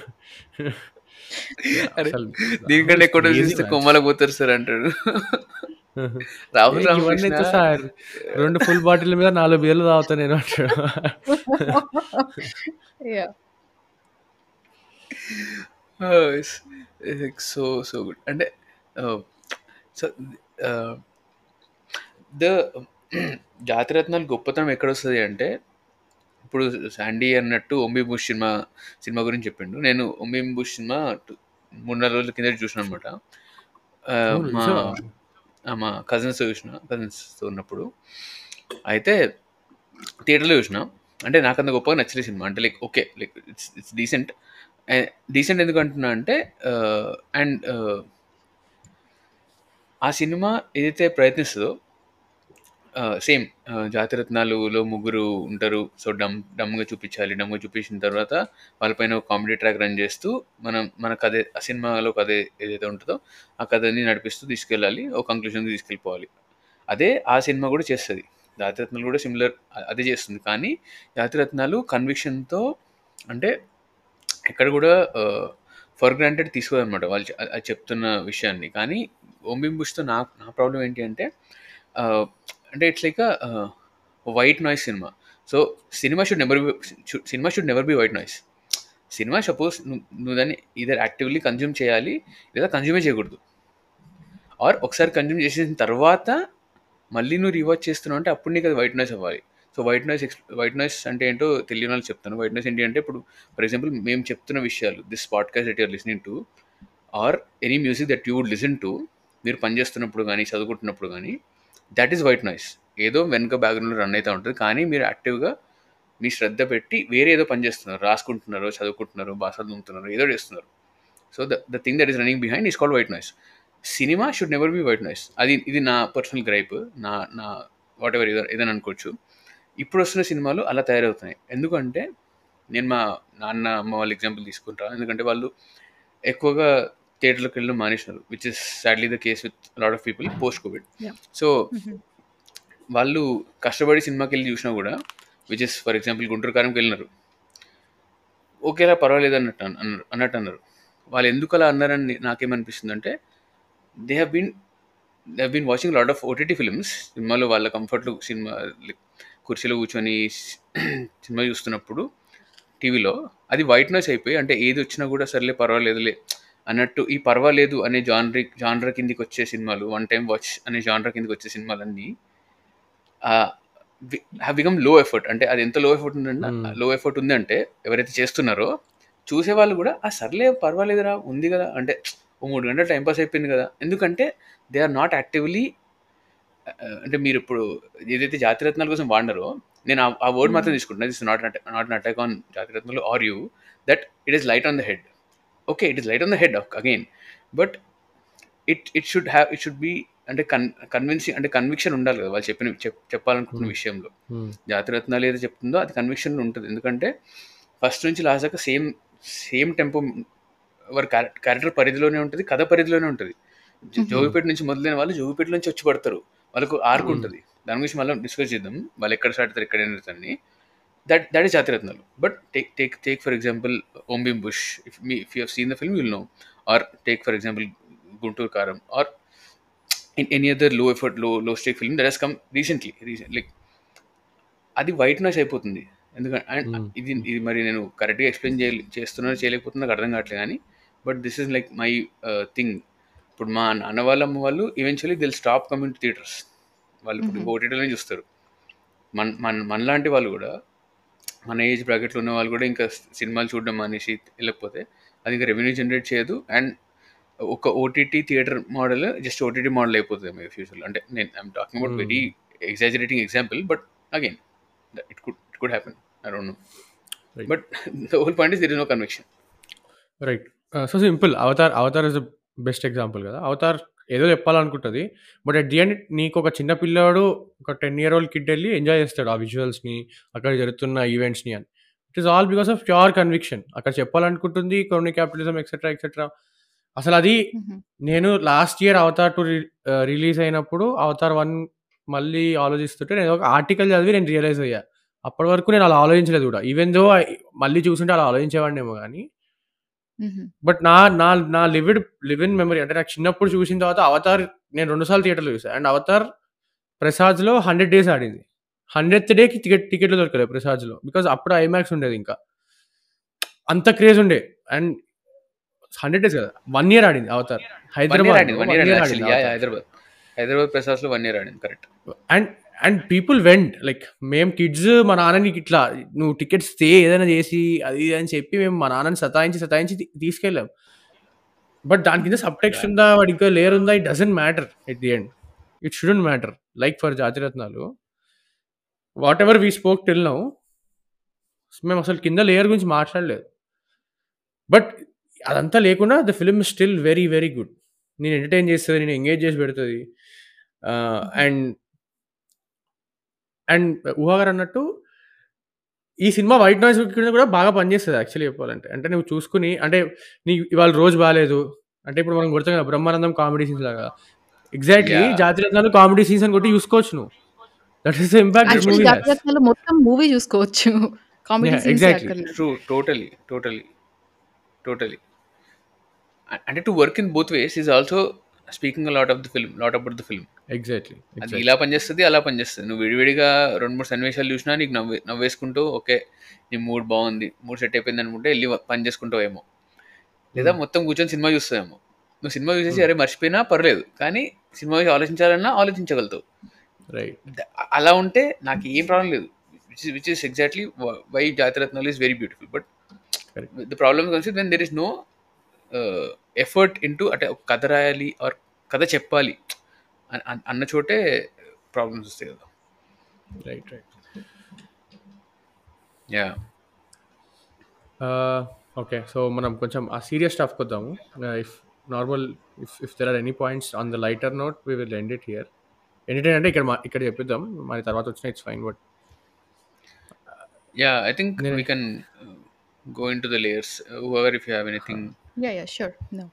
యాహ్! అరే అసలు దీనికంటే ఎక్కువ డోస్ క్రేజీ ఇస్తే మ్యాన్. కొమ్మలకు పోతారు సార్ అంటాడు. ఏ రాహుల్ ఇవన్నీ రామకృష్ణ ఎంత సార్ 2 ఫుల్ బాటిల్ మీద 4 బీర్లు తాగుతా నేను అంటాడు. Yeah! Oh! It's like so so good. అంటే ఆహ్, సో ఆహ్, ద జాతిరత్నాలు గొప్పతనం ఎక్కడొస్తది అంటే ఇప్పుడు శాండీ అన్నట్టు ఒంబి బుష్ సినిమా సినిమా గురించి చెప్పిండు నేను ఒంబి బుష్ సినిమా టు- మూడు నాలుగు రోజుల కింద చూసిన అనమాట అవును మా చూసావా ఆ, మా కజిన్స్ చూసిన కజిన్స్తో ఉన్నప్పుడు అయితే థియేటర్లో చూసిన అంటే నాకు అంత గొప్పగా నచ్చలేదు సినిమా అంటే like okay like it's it's decent decent ఎందుకు అంటున్నా అంటే అండ్ ఆ సినిమా ఏదైతే ప్రయత్నిస్తుందో సేమ్ జాతిరత్నాలులో ముగ్గురు ఉంటారు సో డమ్ డమ్గా చూపించాలి డమ్గా చూపించిన తర్వాత వాళ్ళపైన ఒక కామెడీ ట్రాక్ రన్ చేస్తూ మనం మన కథ ఆ సినిమాలో కథ ఏదైతే ఉంటుందో ఆ కథని నడిపిస్తూ తీసుకెళ్ళాలి ఒక కంక్లూషన్కి తీసుకెళ్ళిపోవాలి అదే ఆ సినిమా కూడా చేస్తుంది జాతిరత్నాలు కూడా సిమిలర్ అదే చేస్తుంది కానీ జాతిరత్నాలు కన్విక్షన్తో అంటే ఎక్కడ కూడా ఫర్ గ్రాంటెడ్ తీసుకోదన్నమాట వాళ్ళు చె- అది చెప్తున్న విషయాన్ని కానీ ఓంబిం బుష్తో నా నా ప్రాబ్లం ఏంటి అంటే ఆ, అంటే it's like white noise cinema so cinema should never be cinema should never be white noise cinema suppose నువ్వు దాన్ని ఇదర్ యాక్టివ్లీ కన్జ్యూమ్ చేయాలి లేదా కన్జ్యూమే చేయకూడదు ఆర్ ఒకసారి కన్జ్యూమ్ చేసిన తర్వాత మళ్ళీ నువ్వు రివాచ్ చేస్తున్నావు అంటే అప్పుడు నీకు అది వైట్ నాయిస్ అవ్వాలి సో వైట్ నాయిస్ ఎక్స్ వైట్ నాయిస్ అంటే ఏంటో తెలియని వాళ్ళు చెప్తాను వైట్ నాయిస్ ఏంటి అంటే ఇప్పుడు ఫర్ ఎగ్జాంపుల్ మేము చెప్తున్న విషయాలు this podcast that you're listening to or any music that you would listen to మీరు పనిచేస్తున్నప్పుడు కానీ చదువుకుంటున్నప్పుడు కానీ దట్ ఈస్ వైట్ నాయిస్ ఏదో వెనుక బ్యాక్గ్రౌండ్లో రన్ అవుతూ ఉంటుంది కానీ మీరు యాక్టివ్గా మీ శ్రద్ధ పెట్టి వేరే ఏదో పని చేస్తున్నారు రాసుకుంటున్నారు చదువుకుంటున్నారు భాష దుంకుతున్నారు ఏదో చేస్తున్నారు so the the thing that is running behind is called white noise cinema should never be white noise అది ఇది నా పర్సనల్ గ్రైప్ నా నా వాట్ ఎవర్ ఏదైనా అనుకోవచ్చు ఇప్పుడు వస్తున్న సినిమాలు అలా తయారవుతున్నాయి ఎందుకంటే నేను మా నాన్న అమ్మ వాళ్ళ ఎగ్జాంపుల్ తీసుకుంటా ఎందుకంటే వాళ్ళు ఎక్కువగా థియేటర్లోకి వెళ్ళడం మానేసినారు which is sadly the case with lot of people post covid Yeah. So వాళ్ళు కష్టపడి సినిమాకి వెళ్ళి చూసినా కూడా విచ్ ఇస్ ఫర్ ఎగ్జాంపుల్ గుంటూరు కారంకి వెళ్ళినారు ఓకేలా పర్వాలేదు అన్నట్టు అన్- అన్నారు అన్నట్టు అన్నారు వాళ్ళు ఎందుకు అలా అన్నారని నాకేమనిపిస్తుంది అంటే they have been they have been watching lot of OTT films సినిమాలో వాళ్ళ కంఫర్ట్లో సినిమా like కుర్చీలో కూర్చొని సినిమా చూస్తున్నప్పుడు టీవీలో అది వైట్ నాయిస్ అయిపోయి అంటే ఏది వచ్చినా కూడా సర్లే పర్వాలేదులే అన్నట్టు ఈ పర్వాలేదు అనే జాన్రీ జాన్ర కిందికి వచ్చే సినిమాలు వన్ టైం వాచ్ అనే జాన్ర కిందికి వచ్చే సినిమాలన్నీ హ్యావ్ బికమ్ లో ఎఫర్ట్ అంటే అది ఎంత లో ఎఫర్ట్ ఉందంటే Hmm. లో ఎఫర్ట్ ఉంది అంటే ఎవరైతే చేస్తున్నారో చూసే వాళ్ళు కూడా ఆ సర్లే పర్వాలేదురా ఉంది కదా అంటే ఓ మూడు గంటలు టైంపాస్ అయిపోయింది కదా ఎందుకంటే దే ఆర్ నాట్ యాక్టివ్లీ అంటే మీరు ఇప్పుడు ఏదైతే జాతిరత్నాల కోసం వాడినారో నేను ఆ- ఆ వర్డ్ మాత్రం తీసుకుంటున్నాను this not not an attack on Jathiratnalu are you that it is light on the head okay it is light on the head again but it it should have it should be అంటే కన్ convincing అంటే conviction ఉండాలి కదా వాళ్ళు చెప్పిన చెప్ చెప్పాలనుకుంటున్న Hmm. విషయంలో Hmm. జాతిరత్నాలు ఏదో చెప్తుందో అది కన్విక్షన్ ఉంటుంది ఎందుకంటే ఫస్ట్ నుంచి లాస్ట్ దాకా సేమ్ సేమ్ టెంపో వారి క్యారెక్టర్ పరిధిలోనే ఉంటుంది కథ పరిధిలోనే ఉంటుంది జో- Mhm. జోగిపేట నుంచి మొదలైన వాళ్ళు జోగిపేట నుంచి వచ్చి పడతారు వాళ్ళకు ఆర్క్ Hmm. ఉంటుంది దాని గురించి మళ్ళీ డిస్కస్ చేద్దాం వాళ్ళు ఎక్కడ స్టార్ట్ అవుతారు ఎక్కడ అని that that is Jathiratnalu but take take take for example ఓంబిం bush if me if you seen the film will know are take for example Guntur Kaaram are in any other low effort low low stake film that has come recently recent, like అది white noise అయిపోతుంది ఎందుకంటే and Hmm. ఇది ఇది మరి నేను కరెక్ట్గా explain చేయ చేస్తున్నా చేయలేకపోతున్నా నాకు అర్థం కావట్లేదు కానీ but this is like my thing ఇప్పుడు మా నాన్న వాళ్ళ అమ్మ వాళ్ళు eventually will stop coming to theatres వాళ్ళు ఇప్పుడు Mhm. ఓటీటీలోనే చూస్తారు మన మన మనలాంటి వాళ్ళు కూడా మన ఏజ్ బ్రాకెట్లో ఉన్న వాళ్ళు కూడా ఇంకా సినిమాలు చూడడం అనేసి వెళ్ళకపోతే అది ఇంకా రెవెన్యూ జనరేట్ చేయదు అండ్ ఒక OTT theatre model just OTT model అయిపోతుంది మీ ఫ్యూచర్లో అంటే నేను I'm talking about Hmm. Very exaggerating example but again it could it could happen I don't know Right. But the whole point is there is no conviction right so simple Avatar Avatar is the best example కదా Avatar ఏదో చెప్పాలనుకుంటుంది but at the end నీకు ఒక చిన్న పిల్లాడు ఒక ten year old kid వెళ్ళి enjoy చేస్తాడు ఆ విజువల్స్ని అక్కడ జరుగుతున్న ఈవెంట్స్ని అని it is all because of pure conviction అక్కడ చెప్పాలనుకుంటుంది కొన్ని క్యాపిటలిజం ఎక్సెట్రా ఎక్సెట్రా అసలు అది Mhm. నేను last year Avatar two release అయినప్పుడు అవతార్ వన్ మళ్ళీ ఆలోచిస్తుంటే నేను ఒక ఆర్టికల్ చదివి నేను రియలైజ్ అయ్యా అప్పటి వరకు నేను అలా ఆలోచించలేదు కూడా ఈవెన్ దో మళ్ళీ చూసుంటే అలా ఆలోచించేవాడినేమో కానీ Mhm. బట్ నా నా నా లివిడ్ లివ్ ఇన్ మెమరీ అంటే నాకు చిన్నప్పుడు చూసిన తర్వాత అవతార్ నేను రెండుసార్లు థియేటర్లో చూసాను అండ్ అవతార్ ప్రసాద్లో హండ్రెడ్ డేస్ ఆడింది హండ్రెడ్ డేకి టికెట్ టికెట్లు దొరకలేదు ప్రసాద్లో బికాజ్ అప్పుడు ఐమాక్స్ ఉండేది ఇంకా అంత క్రేజ్ ఉండే అండ్ హండ్రెడ్ డేస్ కదా వన్ ఇయర్ ఆడింది అవతార్ వన్ ఇయర్ హైదరాబాద్ ఆడింది one year actually Hyderabad Hyderabad ప్రసాద్లో వన్ ఇయర్ ఆడింది correct and and people went like మేము కిడ్స్ మా నాన్నని ఇట్లా నువ్వు టికెట్స్ తే ఏదైనా చేసి అది ఇది అని చెప్పి మేము మా నాన్నని సతాయించి సతాయించి తీ- తీసుకెళ్ళాం బట్ దాని కింద సబ్ టెక్స్ట్ ఉందా వాడి ఇంకా లేయర్ ఉందా it doesn't matter at the end it shouldn't matter like for Jathiratnalu whatever we spoke till now మేము అసలు కింద లేయర్ గురించి మాట్లాడలేదు బట్ అదంతా లేకుండా the film still very very good నేను ఎంటర్టైన్ చేస్తుంది నేను ఎంగేజ్ చేసి పెడుతుంది అండ్ అండ్ ఊహా గారు అన్నట్టు ఈ సినిమా వైట్ నాయిస్ కింద కూడా బాగా పనిచేస్తుంది యాక్చువల్లీ చెప్పాలంటే అంటే నువ్వు చూసుకుని అంటే నీ ఇవాళ రోజు బాగాలేదు అంటే ఇప్పుడు మనం కొడతాం కదా బ్రహ్మానందం కామెడీ సీన్స్ లాగా exactly Yeah. Jathiratnalu comedy scenes అని కొట్టి చూసుకోవచ్చు నువ్వు that is the impact this actually movie Jathiratnalu మొత్తం మూవీ చూసుకోవచ్చు కామెడీ Yeah, సీన్స్ exactly. అక్కర్లేదు ట్రూ టోటలీ టోటలీ టోటలీ అంటే to work in both ways is also speaking lot of the film lot about the film exactly అది ఇలా పనిచేస్తుంది అలా పనిచేస్తుంది నువ్వు విడివిడిగా రెండు మూడు సన్నివేశాలు చూసినా నీకు నవ్వే నవ్వేసుకుంటూ ఓకే నీ మూడ్ బాగుంది మూడ్ సెట్ అయిపోయింది అనుకుంటే వెళ్ళి పని చేసుకుంటావేమో లేదా మొత్తం కూర్చొని సినిమా చూస్తావేమో నువ్వు సినిమా చూసేసి అరే మర్చిపోయినా పర్లేదు కానీ సినిమా చూసి ఆలోచించాలన్నా ఆలోచించగలుగుతావు రైట్ ద- అలా ఉంటే నాకు ఏం ప్రాబ్లం లేదు which which is exactly why Jathiratnalu is very beautiful but Correct. The problem కన్సిడ్ when there is no effort into అంటే ఒక కథ రాయాలి ఆర్ కథ చెప్పాలి అన్- అన్- అన్న చోటే ప్రాబ్లమ్స్ వస్తాయి కదా right right yeah okay so మనం కొంచెం ఆ సీరియస్ స్టఫ్కి వద్దాము if normal if if there are any points on the lighter note we will end it here entertain అంటే ఇక్కడ మా ఇక్కడ చెప్పిద్దాం మరి తర్వాత వచ్చిన it's fine but yeah I think నేను- we can go in to the layers whoever if you have anything yeah yeah sure no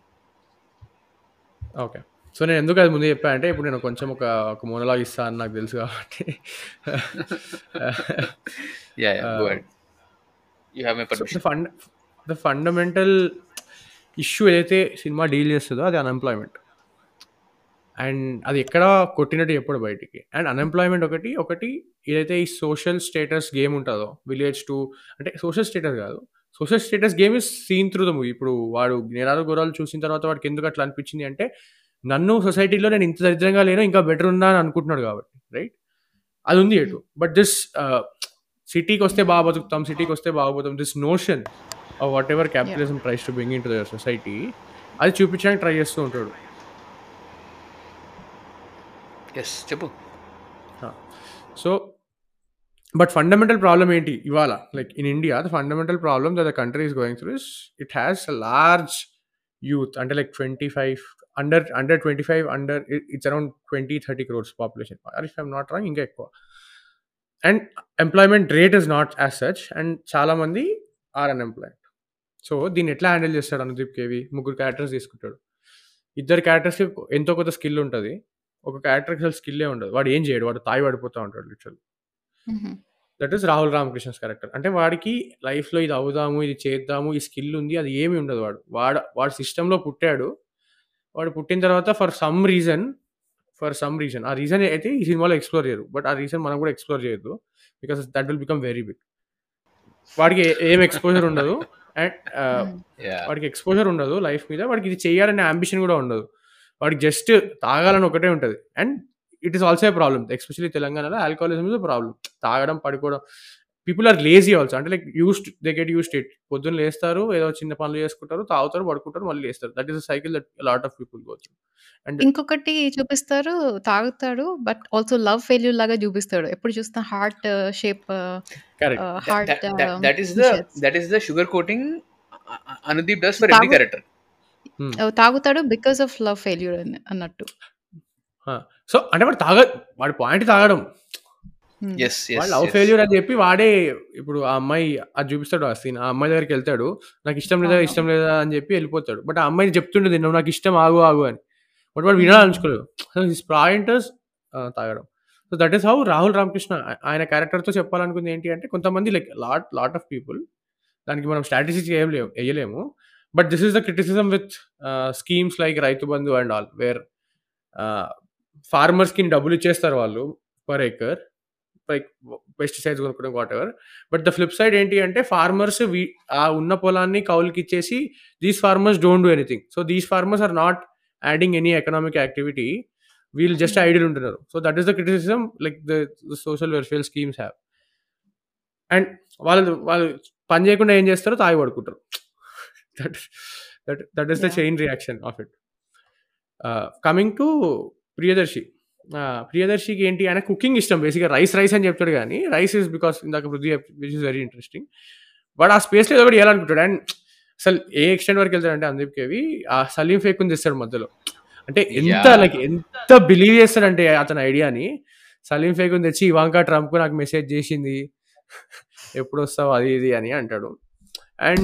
okay so నేను ఎందుకు అది ముందు చెప్పా అంటే ఇప్పుడు నేను కొంచెం ఒక ఒక మోనలాగ్ ఇస్తా అని నాకు తెలుసు కాబట్టి yeah yeah go ahead you have my the permission fund the fundamental issue ఏదైతే సినిమా డీల్ చేస్తుందో అది అన్ఎంప్లాయ్మెంట్ అండ్ అది ఎక్కడ కొట్టినట్టు చెప్పడు బయటికి అండ్ అన్ఎంప్లాయ్మెంట్ ఒకటి ఒకటి ఏదైతే ఈ సోషల్ స్టేటస్ గేమ్ ఉంటుందో విలేజ్ టు అంటే సోషల్ స్టేటస్ కాదు social status game is seen through the movie ఇప్పుడు వాడు నేరాలు గురాలు చూసిన తర్వాత వాడికి ఎందుకు అట్లా అనిపించింది అంటే నన్ను సొసైటీలో నేను ఇంత దరిద్రంగా లేను ఇంకా బెటర్ ఉన్నా అని అనుకుంటున్నాడు కాబట్టి రైట్ అది ఉంది ఎటు బట్ దిస్ సిటీకి వస్తే బాగా బతుకుతాం సిటీకి వస్తే బాగా పోతాం this notion whatever capitalism tries to bring into their society అది చూపించడానికి ట్రై చేస్తూ ఉంటాడు ఎస్ చెప్పు సో బట్ ఫండమెంటల్ ప్రాబ్లమ్ ఏంటి ఇవాళ like in India the fundamental problem the country is going through is it has large youth అంటే like twenty five under under twenty five under it's around twenty thirty crores population or if I'm not wrong ఇంకా ఎక్కువ and employment rate is not as such and చాలామంది are unemployed so దీన్ని ఎట్లా handle చేస్తాడు Anudeep KV ముగ్గురు characters తీసుకుంటాడు ఇద్దరు క్యారెక్టర్స్కి ఎంతో కొంత స్కిల్ ఉంటుంది ఒక క్యారెక్టర్కి అసలు స్కిల్లే ఉండదు వాడు ఏం చేయడు వాడు తాయి పడిపోతూ ఉంటాడు literal that is Rahul Ramakrishna's character అంటే వాడికి లైఫ్లో ఇది అవుదాము ఇది చేద్దాము ఈ స్కిల్ ఉంది అది ఏమి ఉండదు వాడు వాడు వాడు సిస్టంలో పుట్టాడు వాడు పుట్టిన తర్వాత for some reason for some reason ఆ రీజన్ అయితే ఈ సినిమాలో ఎక్స్ప్లోర్ చేయరు బట్ ఆ రీజన్ మనం కూడా ఎక్స్ప్లోర్ చేయొద్దు because that will become very big వాడికి ఏ- ఏం ఎక్స్పోజర్ ఉండదు అండ్ యా వాడికి ఎక్స్పోజర్ ఉండదు లైఫ్ మీద వాడికి ఇది చేయాలనే అంబిషన్ కూడా ఉండదు వాడికి జస్ట్ తాగాలని ఒకటే ఉంటుంది and it is also a problem especially తెలంగాణలో ఆల్కహాలిజం ఇస్ ప్రాబ్లమ్ తాగడం పడుకోవడం పీపుల్ ఆర్ లేజీ ఆల్సో అంటే like used they get used it పొద్దున్న లేస్తారు ఏదో చిన్న పనులు చేసుకుంటారు తాగుతారు పడుకుంటారు మళ్ళీ లేస్తారు that is a cycle that lot of people గోచ్చు అండ్ ఇంకొకటి చూపిస్తారు తాగుతాడు బట్ ఆల్సో లవ్ ఫెయిల్యూర్ లాగా చూపిస్తాడు ఎప్పుడు చూస్తున్నా heart shape correct heart that is the that is the sugar coating Anudeep does for every తాగు- క్యారెక్టర్ తాగుతాడు బికాస్ ఆఫ్ లవ్ ఫెయిల్యూర్ అన్నట్టు సో అంటే వాడు తాగ వాడి పాయింట్ తాగడం Hmm. ఎస్ వాడు లవ్ ఫెయిల్యూర్ అని చెప్పి వాడే ఇప్పుడు ఆ అమ్మాయి అది చూపిస్తాడు ఆ సీన్ ఆ అమ్మాయి దగ్గరికి వెళ్తాడు నాకు ఇష్టం లేదా అవును. ఇష్టం లేదా అని చెప్పి వెళ్ళిపోతాడు బట్ ఆ అమ్మాయి చెప్తుండేది నువ్వు నాకు ఇష్టం ఆగు ఆగు అని బట్ వాడు వినాలనుకోలేదు హిస్ పాయింటర్స్ తాగడం so that is how Rahul Ramakrishna ఆ- ఆయన క్యారెక్టర్తో చెప్పాలనుకుంది ఏంటి అంటే కొంతమంది like lot lot of people దానికి మనం స్ట్రాటజీ చేయలేము వేయలేము but this is the criticism with schemes like Rythu Bandhu and all where ఫార్మర్స్కి డబ్బులు ఇచ్చేస్తారు వాళ్ళు పర్ ఏకర్ లైక్ పెస్టిసైడ్స్ కొనుక్కోవడం whatever but the flip side ఏంటి అంటే ఫార్మర్స్ ఆ ఉన్న పొలాన్ని కౌలుకి ఇచ్చేసి these farmers don't do anything so these farmers are not adding any economic activity వీళ్ళు జస్ట్ Hmm. ఐడియల్ ఉంటున్నారు so that is the criticism like the social welfare schemes have and వాళ్ళు వాళ్ళు పని చేయకుండా ఏం చేస్తారో తాగి పడుకుంటారు that that that is the Yeah. Chain reaction of it coming to Priyadarshi Uh, ప్రియదర్శికి ఏంటి ఆయన కుకింగ్ ఇష్టం బేసిక్గా రైస్ రైస్ అని చెప్తాడు కానీ రైస్ ఇస్ బికాస్ ఇందాక Prithvi which is very interesting but ఆ స్పేస్లో ఏదో ఒకటి చేయాలనుకుంటాడు అండ్ అసలు ఏ ఎక్స్టెంట్ వరకు వెళ్తాడంటే అందుకేవి ఆ సలీం ఫేక్ తెస్తాడు మధ్యలో అంటే ఎంత Yeah. లైక్ ఎంత బిలీవ్ చేస్తాడంటే అతని ఐడియాని సలీం ఫేక్ తెచ్చి ఇవాంకా ట్రంప్ నాకు మెసేజ్ చేసింది ఎప్పుడు వస్తావు అది ఇది అని అంటాడు అండ్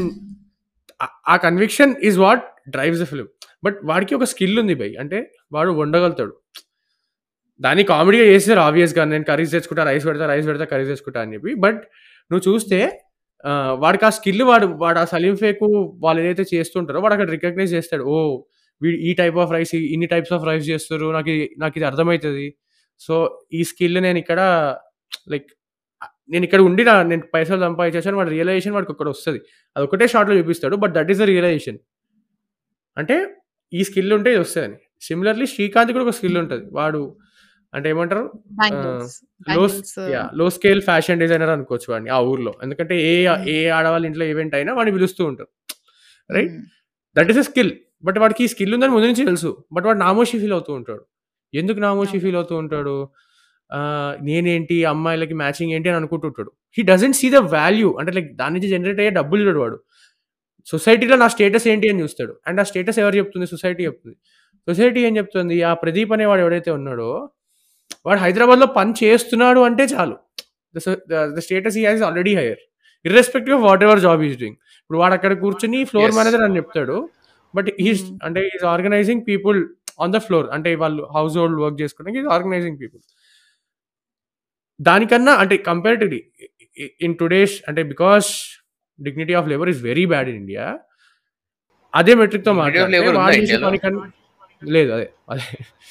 ఆ conviction is what drives the film but వాడికి ఒక స్కిల్ ఉంది బై అంటే వాడు వండగలుగుతాడు దాన్ని కామెడీగా చేస్తారు ఆబ్వియస్గా నేను కర్రీస్ తెచ్చుకుంటా రైస్ పెడతా రైస్ పెడతా కర్రీస్ తెచ్చుకుంటా అని చెప్పి బట్ నువ్వు చూస్తే ఆ, వాడికి ఆ స్కిల్ వాడు వాడు ఆ సలీం ఫేకు వాళ్ళు ఏదైతే చేస్తుంటారో వాడు అక్కడ రికగ్నైజ్ చేస్తాడు ఓ వీడు ఈ టైప్ ఆఫ్ రైస్ ఇన్ని టైప్స్ ఆఫ్ రైస్ చేస్తారు నాకు ఇది నాకు ఇది అర్థమవుతుంది సో ఈ స్కిల్ నేను ఇక్కడ లైక్ నేను ఇక్కడ ఉండి నా నేను పైసలు సంపాదించాను వాడు రియలైజేషన్ వాడికి ఒక్కడ వస్తుంది అది ఒకటే షార్ట్లో చూపిస్తాడు but that is the realization అంటే ఈ స్కిల్ ఉంటే ఇది వస్తుంది సిమిలర్లీ శ్రీకాంత్ కూడా ఒక స్కిల్ ఉంటుంది వాడు అంటే ఏమంటారు బ్యాంగిల్స్ లో bangles yeah low scale fashion designer అనుకోవచ్చు వాడిని ఆ ఊర్లో ఎందుకంటే ఏ ఏ ఆడవాళ్ళ ఇంట్లో ఈవెంట్ అయినా వాడిని పిలుస్తూ ఉంటారు right that is a skill but వాడికి ఈ స్కిల్ ఉందని ముందు నుంచి తెలుసు బట్ వాడు నామోషి ఫీల్ అవుతూ ఉంటాడు ఎందుకు నామోషి అవును. ఫీల్ అవుతూ ఉంటాడు ఆ, నేనేంటి అమ్మాయిలకి మ్యాచింగ్ ఏంటి అని అనుకుంటుంటాడు he doesn't see the value అంటే లైక్ దాని నుంచి జనరేట్ అయ్యే డబ్బులు చూడడు వాడు సొసైటీలో నా స్టేటస్ ఏంటి అని చూస్తాడు అండ్ ఆ స్టేటస్ ఎవరు చెప్తుంది సొసైటీ చెప్తుంది సొసైటీ ఏం చెప్తుంది ఆ ప్రదీప్ అనేవాడు ఎవడైతే ఉన్నాడో వాడు హైదరాబాద్లో పని చేస్తున్నాడు అంటే చాలు the status he has already higher irrespective of whatever job is doing ఇప్పుడు వాడు అక్కడ కూర్చుని ఫ్లోర్ Yes. మేనేజర్ అని చెప్తాడు బట్ హీస్ Hmm. అంటే is organizing people on the floor అంటే వాళ్ళు హౌస్ హోల్డ్ వర్క్ చేసుకోవడానికి ఈజ్ ఆర్గనైజింగ్ పీపుల్ దానికన్నా అంటే కంపేరిటివ్లీ ఇన్ టుడేస్ అంటే because dignity of labour is very bad in India అదే మెట్రిక్ తో Dignity of మాట్లాడితే labor ఉందా వాడు చేసే ఇండియాలో? పని కన్నా లేదు అదే అదే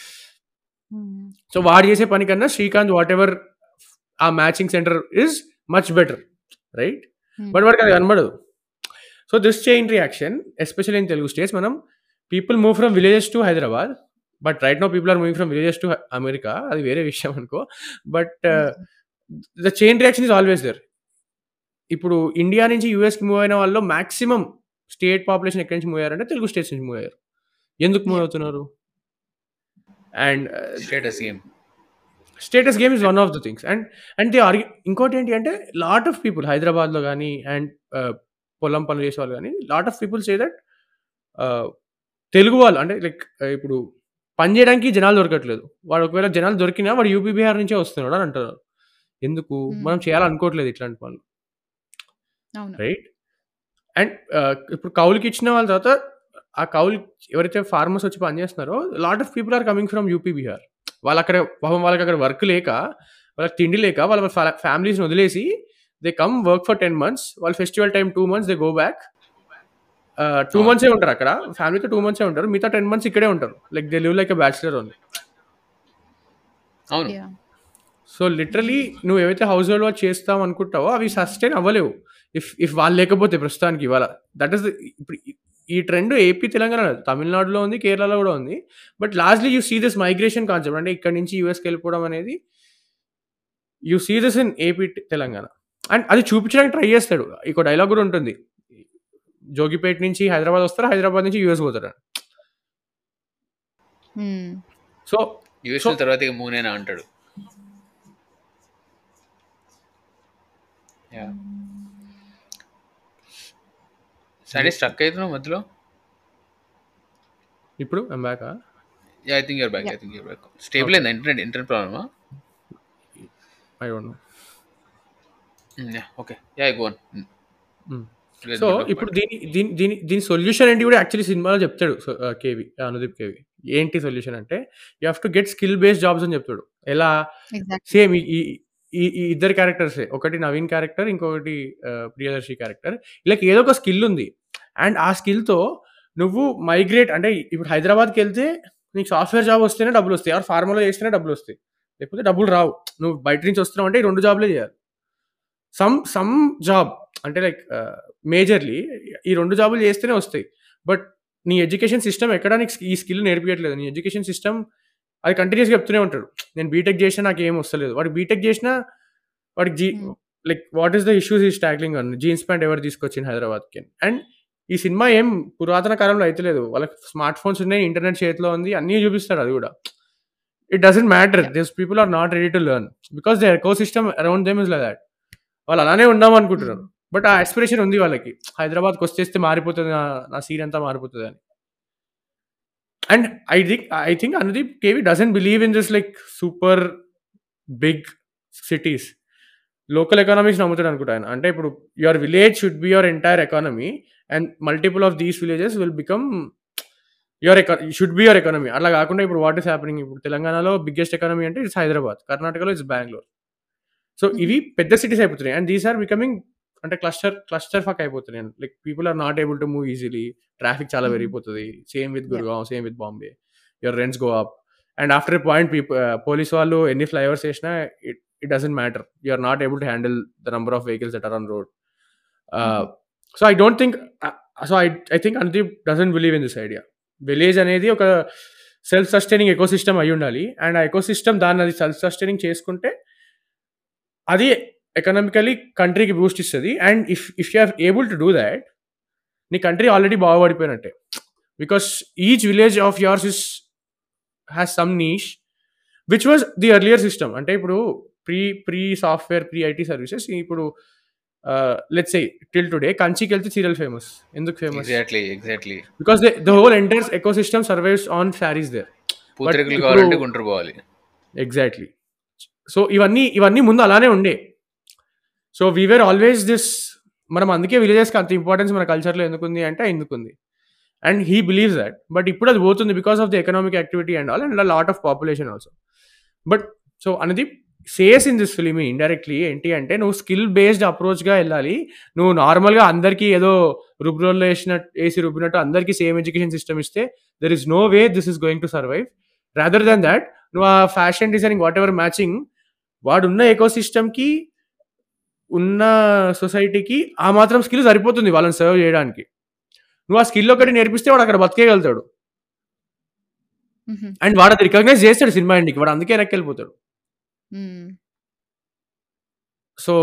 సో వాడు చేసే పని కన్నా శ్రీకాంత్ వాట్ ఎవర్ ఆ matching centre is much better right but వాడికి అది కనబడదు so this chain reaction especial in Telugu states మనం people move from villages to Hyderabad but right no people are moving from villages to America అది వేరే విషయం అనుకో but the chain reaction is always there ఇప్పుడు India నుంచి యూఎస్కి మూవ్ అయిన వాళ్ళు మాక్సిమం స్టేట్ పాపులేషన్ ఎక్కడి నుంచి మూవ్ అయ్యారంటే తెలుగు స్టేట్స్ నుంచి మూవ్ అయ్యారు ఎందుకు మూవ్ Yeah. అవుతున్నారు and status game status game is one of the things and and the ఆర్గి ఇంకోటి ఏంటి అంటే లాట్ ఆఫ్ పీపుల్ హైదరాబాద్లో కానీ అండ్ పొలం పనులు చేసే వాళ్ళు కానీ lot of people say that Telugu వాళ్ళు అంటే లైక్ ఇప్పుడు పని చేయడానికి జనాలు దొరకట్లేదు వాడు ఒకవేళ జనాలు దొరికినా వాడు యూపీ బీహార్ నుంచే వస్తున్నాడు అని అంటారు ఎందుకు Hmm. మనం చేయాలనుకోవట్లేదు ఇట్లాంటి పనులు అవును రైట్ అండ్ ఇప్పుడు కౌలుకి ఇచ్చిన వాళ్ళ తర్వాత ఆ కౌలు ఎవరైతే ఫార్మర్స్ వచ్చి పనిచేస్తున్నారో lot of people are coming from UP Bihar వాళ్ళు అక్కడ పాపం వాళ్ళకి అక్కడ వర్క్ లేక వాళ్ళకి తిండి లేక వాళ్ళ ఫ్యామిలీస్ని వదిలేసి they come work for ten months వాళ్ళ festival time two months they go back two అవును. మంత్సే ఉంటారు అక్కడ ఫ్యామిలీతో టూ మంత్సే ఉంటారు మిగతా టెన్ మంత్స్ ఇక్కడే ఉంటారు like they live like a bachelor only అవును Yeah. సో లిటరలీ నువ్వు ఏవైతే హౌస్ హోల్డ్ వర్క్ చేస్తావు అనుకుంటావో అవి సస్టైన్ అవ్వలేవు ఇఫ్ ఇఫ్ వాళ్ళు లేకపోతే ప్రస్తుతానికి ఇవాళ దట్ ఈస్ ఇప్పుడు ఈ- ఈ ట్రెండ్ ఏపీ తెలంగాణ కాదు, తమిళనాడులో ఉంది కేరళలో కూడా ఉంది but lastly you see this migration concept అంటే ఇక్కడ నుంచి యూఎస్కి వెళ్ళిపోవడం అనేది you see this in AP Telangana and అది చూపించడానికి ట్రై చేస్తాడు ఇంకో డైలాగ్ కూడా ఉంటుంది జోగిపేట నుంచి హైదరాబాద్ వస్తారు హైదరాబాద్ నుంచి యూఎస్ పోతారు Hmm. సో యూఎస్ So- తర్వాత ఇక మూనేనా అంటాడు యా సరే స్ట్రక్ అవుతున్నావు మధ్యలో ఇప్పుడు ఎంబాక yeah I think you're back I Yeah. Think you're back stable అయిందా ఇంటర్నెట్ ఇంటర్నెట్ ప్రాబ్లమా I don't know yeah okay yeah gone so ఇప్పుడు దీని దీని దీని దీని సొల్యూషన్ ఏంటి కూడా యాక్చువల్లీ సినిమాలో చెప్తాడు సో, ఆ, కేవి అనుదీప్ కేవి ఏంటి సొల్యూషన్ అంటే you have to get skill based jobs అని చెప్తాడు ఎలా Exactly. సేమ్ ఈ ఈ- ఈ ఈ ఇద్దరు క్యారెక్టర్సే ఒకటి నవీన్ క్యారెక్టర్ ఇంకొకటి ఆ, ప్రియదర్శి క్యారెక్టర్ వీళ్ళకి ఏదో ఒక స్కిల్ ఉంది అండ్ ఆ స్కిల్తో నువ్వు మైగ్రేట్ అంటే ఇప్పుడు హైదరాబాద్కి వెళ్తే నీకు సాఫ్ట్వేర్ జాబ్ వస్తేనే డబ్బులు వస్తాయి ఆర్ ఫార్మలో చేస్తేనే డబ్బులు వస్తాయి లేకపోతే డబ్బులు రావు నువ్వు బయట నుంచి వస్తున్నావు అంటే ఈ రెండు జాబ్లే చేయాలి సమ్ సమ్ జాబ్ అంటే లైక్ మేజర్లీ ఈ రెండు జాబులు చేస్తేనే వస్తాయి బట్ నీ ఎడ్యుకేషన్ సిస్టమ్ ఎక్కడ నీకు ఈ స్కిల్ నేర్పించట్లేదు నీ ఎడ్యుకేషన్ సిస్టమ్ అది కంటిన్యూస్గా చెప్తూనే ఉంటాడు నేను బీటెక్ చేసినా నాకు ఏం వస్తలేదు వాడు బీటెక్ చేసినా వాడికి జీ Hmm. Like what is the issues ఈ స్టాక్లింగ్ అని జీన్స్ ప్యాంట్ ఎవరు తీసుకొచ్చింది హైదరాబాద్కి అండ్ ఈ సినిమా ఏం పురాతన కాలంలో అయితే లేదు వాళ్ళకి స్మార్ట్ ఫోన్స్ ఉన్నాయి ఇంటర్నెట్ చేతిలో ఉంది అన్నీ చూపిస్తారు అది కూడా it doesn't matter Yeah. This people are not ready to learn because the ecosystem around them is like that వాళ్ళు అలానే ఉందాం అనుకుంటున్నారు Hmm. బట్ ఆ ఎక్స్ప్రెషన్ ఉంది వాళ్ళకి హైదరాబాద్కి వచ్చేస్తే మారిపోతుంది నా నా సీన్ అంతా మారిపోతుంది అని and I think I think Anudeep KV doesn't believe in this like super big cities local economies నమ్ముతాడు అనుకుంటా ఆయన అంటే ఇప్పుడు your village should be your entire economy and multiple of these villages will become your ఎకా should be your economy అట్లా కాకుండా ఇప్పుడు what is happening ఇప్పుడు తెలంగాణలో బిగ్గెస్ట్ ఎకానమీ అంటే ఇట్స్ హైదరాబాద్ కర్ణాటకలో ఇట్స్ బెంగళూరు సో ఇవి పెద్ద సిటీస్ అయిపోతున్నాయి అండ్ దీస్ ఆర్ బికమింగ్ అంటే క్లస్టర్ క్లస్టర్ ఫక్ అయిపోతున్నాయి like people are not able to move easily traffic చాలా Mhm. పెరిగిపోతుంది same with Yeah. Gurgaon same with Bombay your rents go up and after point people police వాళ్ళు ఎన్ని flyovers చేసినా it it doesn't matter you are not able to handle the number of vehicles that are on road Mhm. So I don't think so I I think Anudeep doesn't believe in this idea village అనేది ఒక self sustaining eco system అయి ఉండాలి and ఆ eco system దాన్ని అది self sustaining చేసుకుంటే అది economically కంట్రీకి బూస్ట్ ఇస్తుంది and if if you are able to do that నీ కంట్రీ ఆల్రెడీ బాగుపడిపోయినట్టే because each village of yours is has some niche which was the earlier system అంటే ఇప్పుడు pre pre software pre IT services ఇప్పుడు let's say till today కంచికి వెళ్తే serial famous ఎందుకు famous exactly exactly because the whole entire ecosystem survives on saris there pootharekulu ఇప్పుడు- కావాలంటే గుంటూరు పోవాలి exactly so ఇవన్నీ ఇవన్నీ ముందు అలానే ఉండే సో వీఆర్ ఆల్వేస్ దిస్ మనం అందుకే విలేజెస్కి అంత ఇంపార్టెన్స్ మన కల్చర్లో ఎందుకుంది అంటే ఎందుకుంది and he believes that but ఇప్పుడు అది పోతుంది because of the economic activity and all and lot of population also but so అనేది says in this film indirectly ఏంటి అంటే నువ్వు స్కిల్ బేస్డ్ అప్రోచ్గా వెళ్ళాలి నువ్వు నార్మల్గా అందరికీ ఏదో రుబ్రోల్లో వేసినట్టు వేసి రుబ్బినట్టు అందరికీ సేమ్ ఎడ్యుకేషన్ సిస్టమ్ ఇస్తే there is no way this is going to survive rather than that నువ్వు ఆ fashion designing whatever matching వాడు ఉన్న ఎకో సిస్టమ్కి ఉన్న సొసైటీకి ఆ మాత్రం స్కిల్ సరిపోతుంది వాళ్ళని సర్వ్ చేయడానికి నువ్వు ఆ స్కిల్ ఒకటి నేర్పిస్తే వాడు అక్కడ బతికేయగలుగుతాడు Mhm. అండ్ వాడు అది రికగ్నైజ్ చేస్తాడు సినిమా ఇంటికి వాడు అందుకే వెనక్కి వెళ్ళిపోతాడు Mm. సో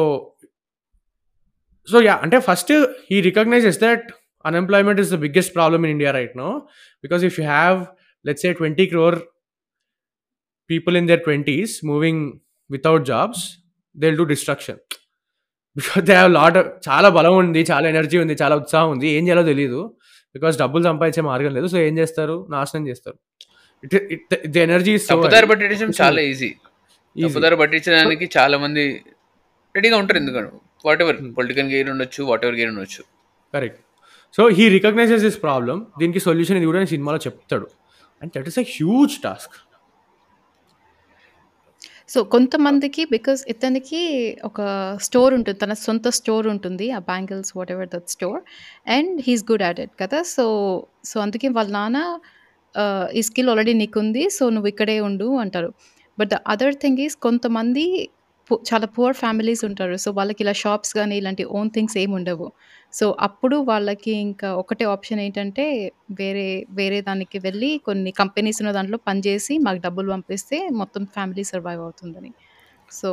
సో యా అంటే first he recognizes that unemployment is the biggest problem in India right no because if you have let's a twenty crore people in their twenties moving without jobs they will do destruction because they have lot చాలా బలం ఉంది చాలా energy ఉంది చాలా ఉత్సాహం ఉంది ఏం చేయాలో తెలియదు బికాస్ డబ్బులు సంపాదించే మార్గం లేదు సో ఏం చేస్తారు నాశనం చేస్తారు ఇట్ ఇట్ ది ఎనర్జీ తప్పుదారి పట్టించడం చాలా ఈజీ తప్పుదారి పట్టించడానికి చాలా మంది రెడీగా ఉంటారు ఎందుకంటే whatever Hmm. Political gain ఉండొచ్చు వాట్ ఎవర్ గెయిన్ ఉండొచ్చు correct so he recognizes this problem దీనికి సొల్యూషన్ ఇది కూడా నేను సినిమాలో చెప్తాడు and that is a huge task so కొంతమందికి బికాస్ ఇతనికి ఒక స్టోర్ ఉంటుంది తన సొంత స్టోర్ ఉంటుంది ఆ bangles whatever that store and he's good at it కదా సో సో అందుకే వాళ్ళ నాన్న ఆ, ఈ స్కిల్ ఆల్రెడీ నీకుంది సో నువ్వు ఇక్కడే ఉండు అంటారు but the other thing is కొంతమంది పు- చాలా పువర్ ఫ్యామిలీస్ ఉంటారు సో వాళ్ళకి ఇలా షాప్స్ కానీ ఇలాంటి ఓన్ థింగ్స్ ఏమి ఉండవు సో అప్పుడు వాళ్ళకి ఇంకా ఒకటే ఆప్షన్ ఏంటంటే వేరే వేరే దానికి వెళ్ళి కొన్ని కంపెనీస్ ఉన్న దాంట్లో పనిచేసి మాకు డబ్బులు పంపిస్తే మొత్తం ఫ్యామిలీ సర్వైవ్ అవుతుందని so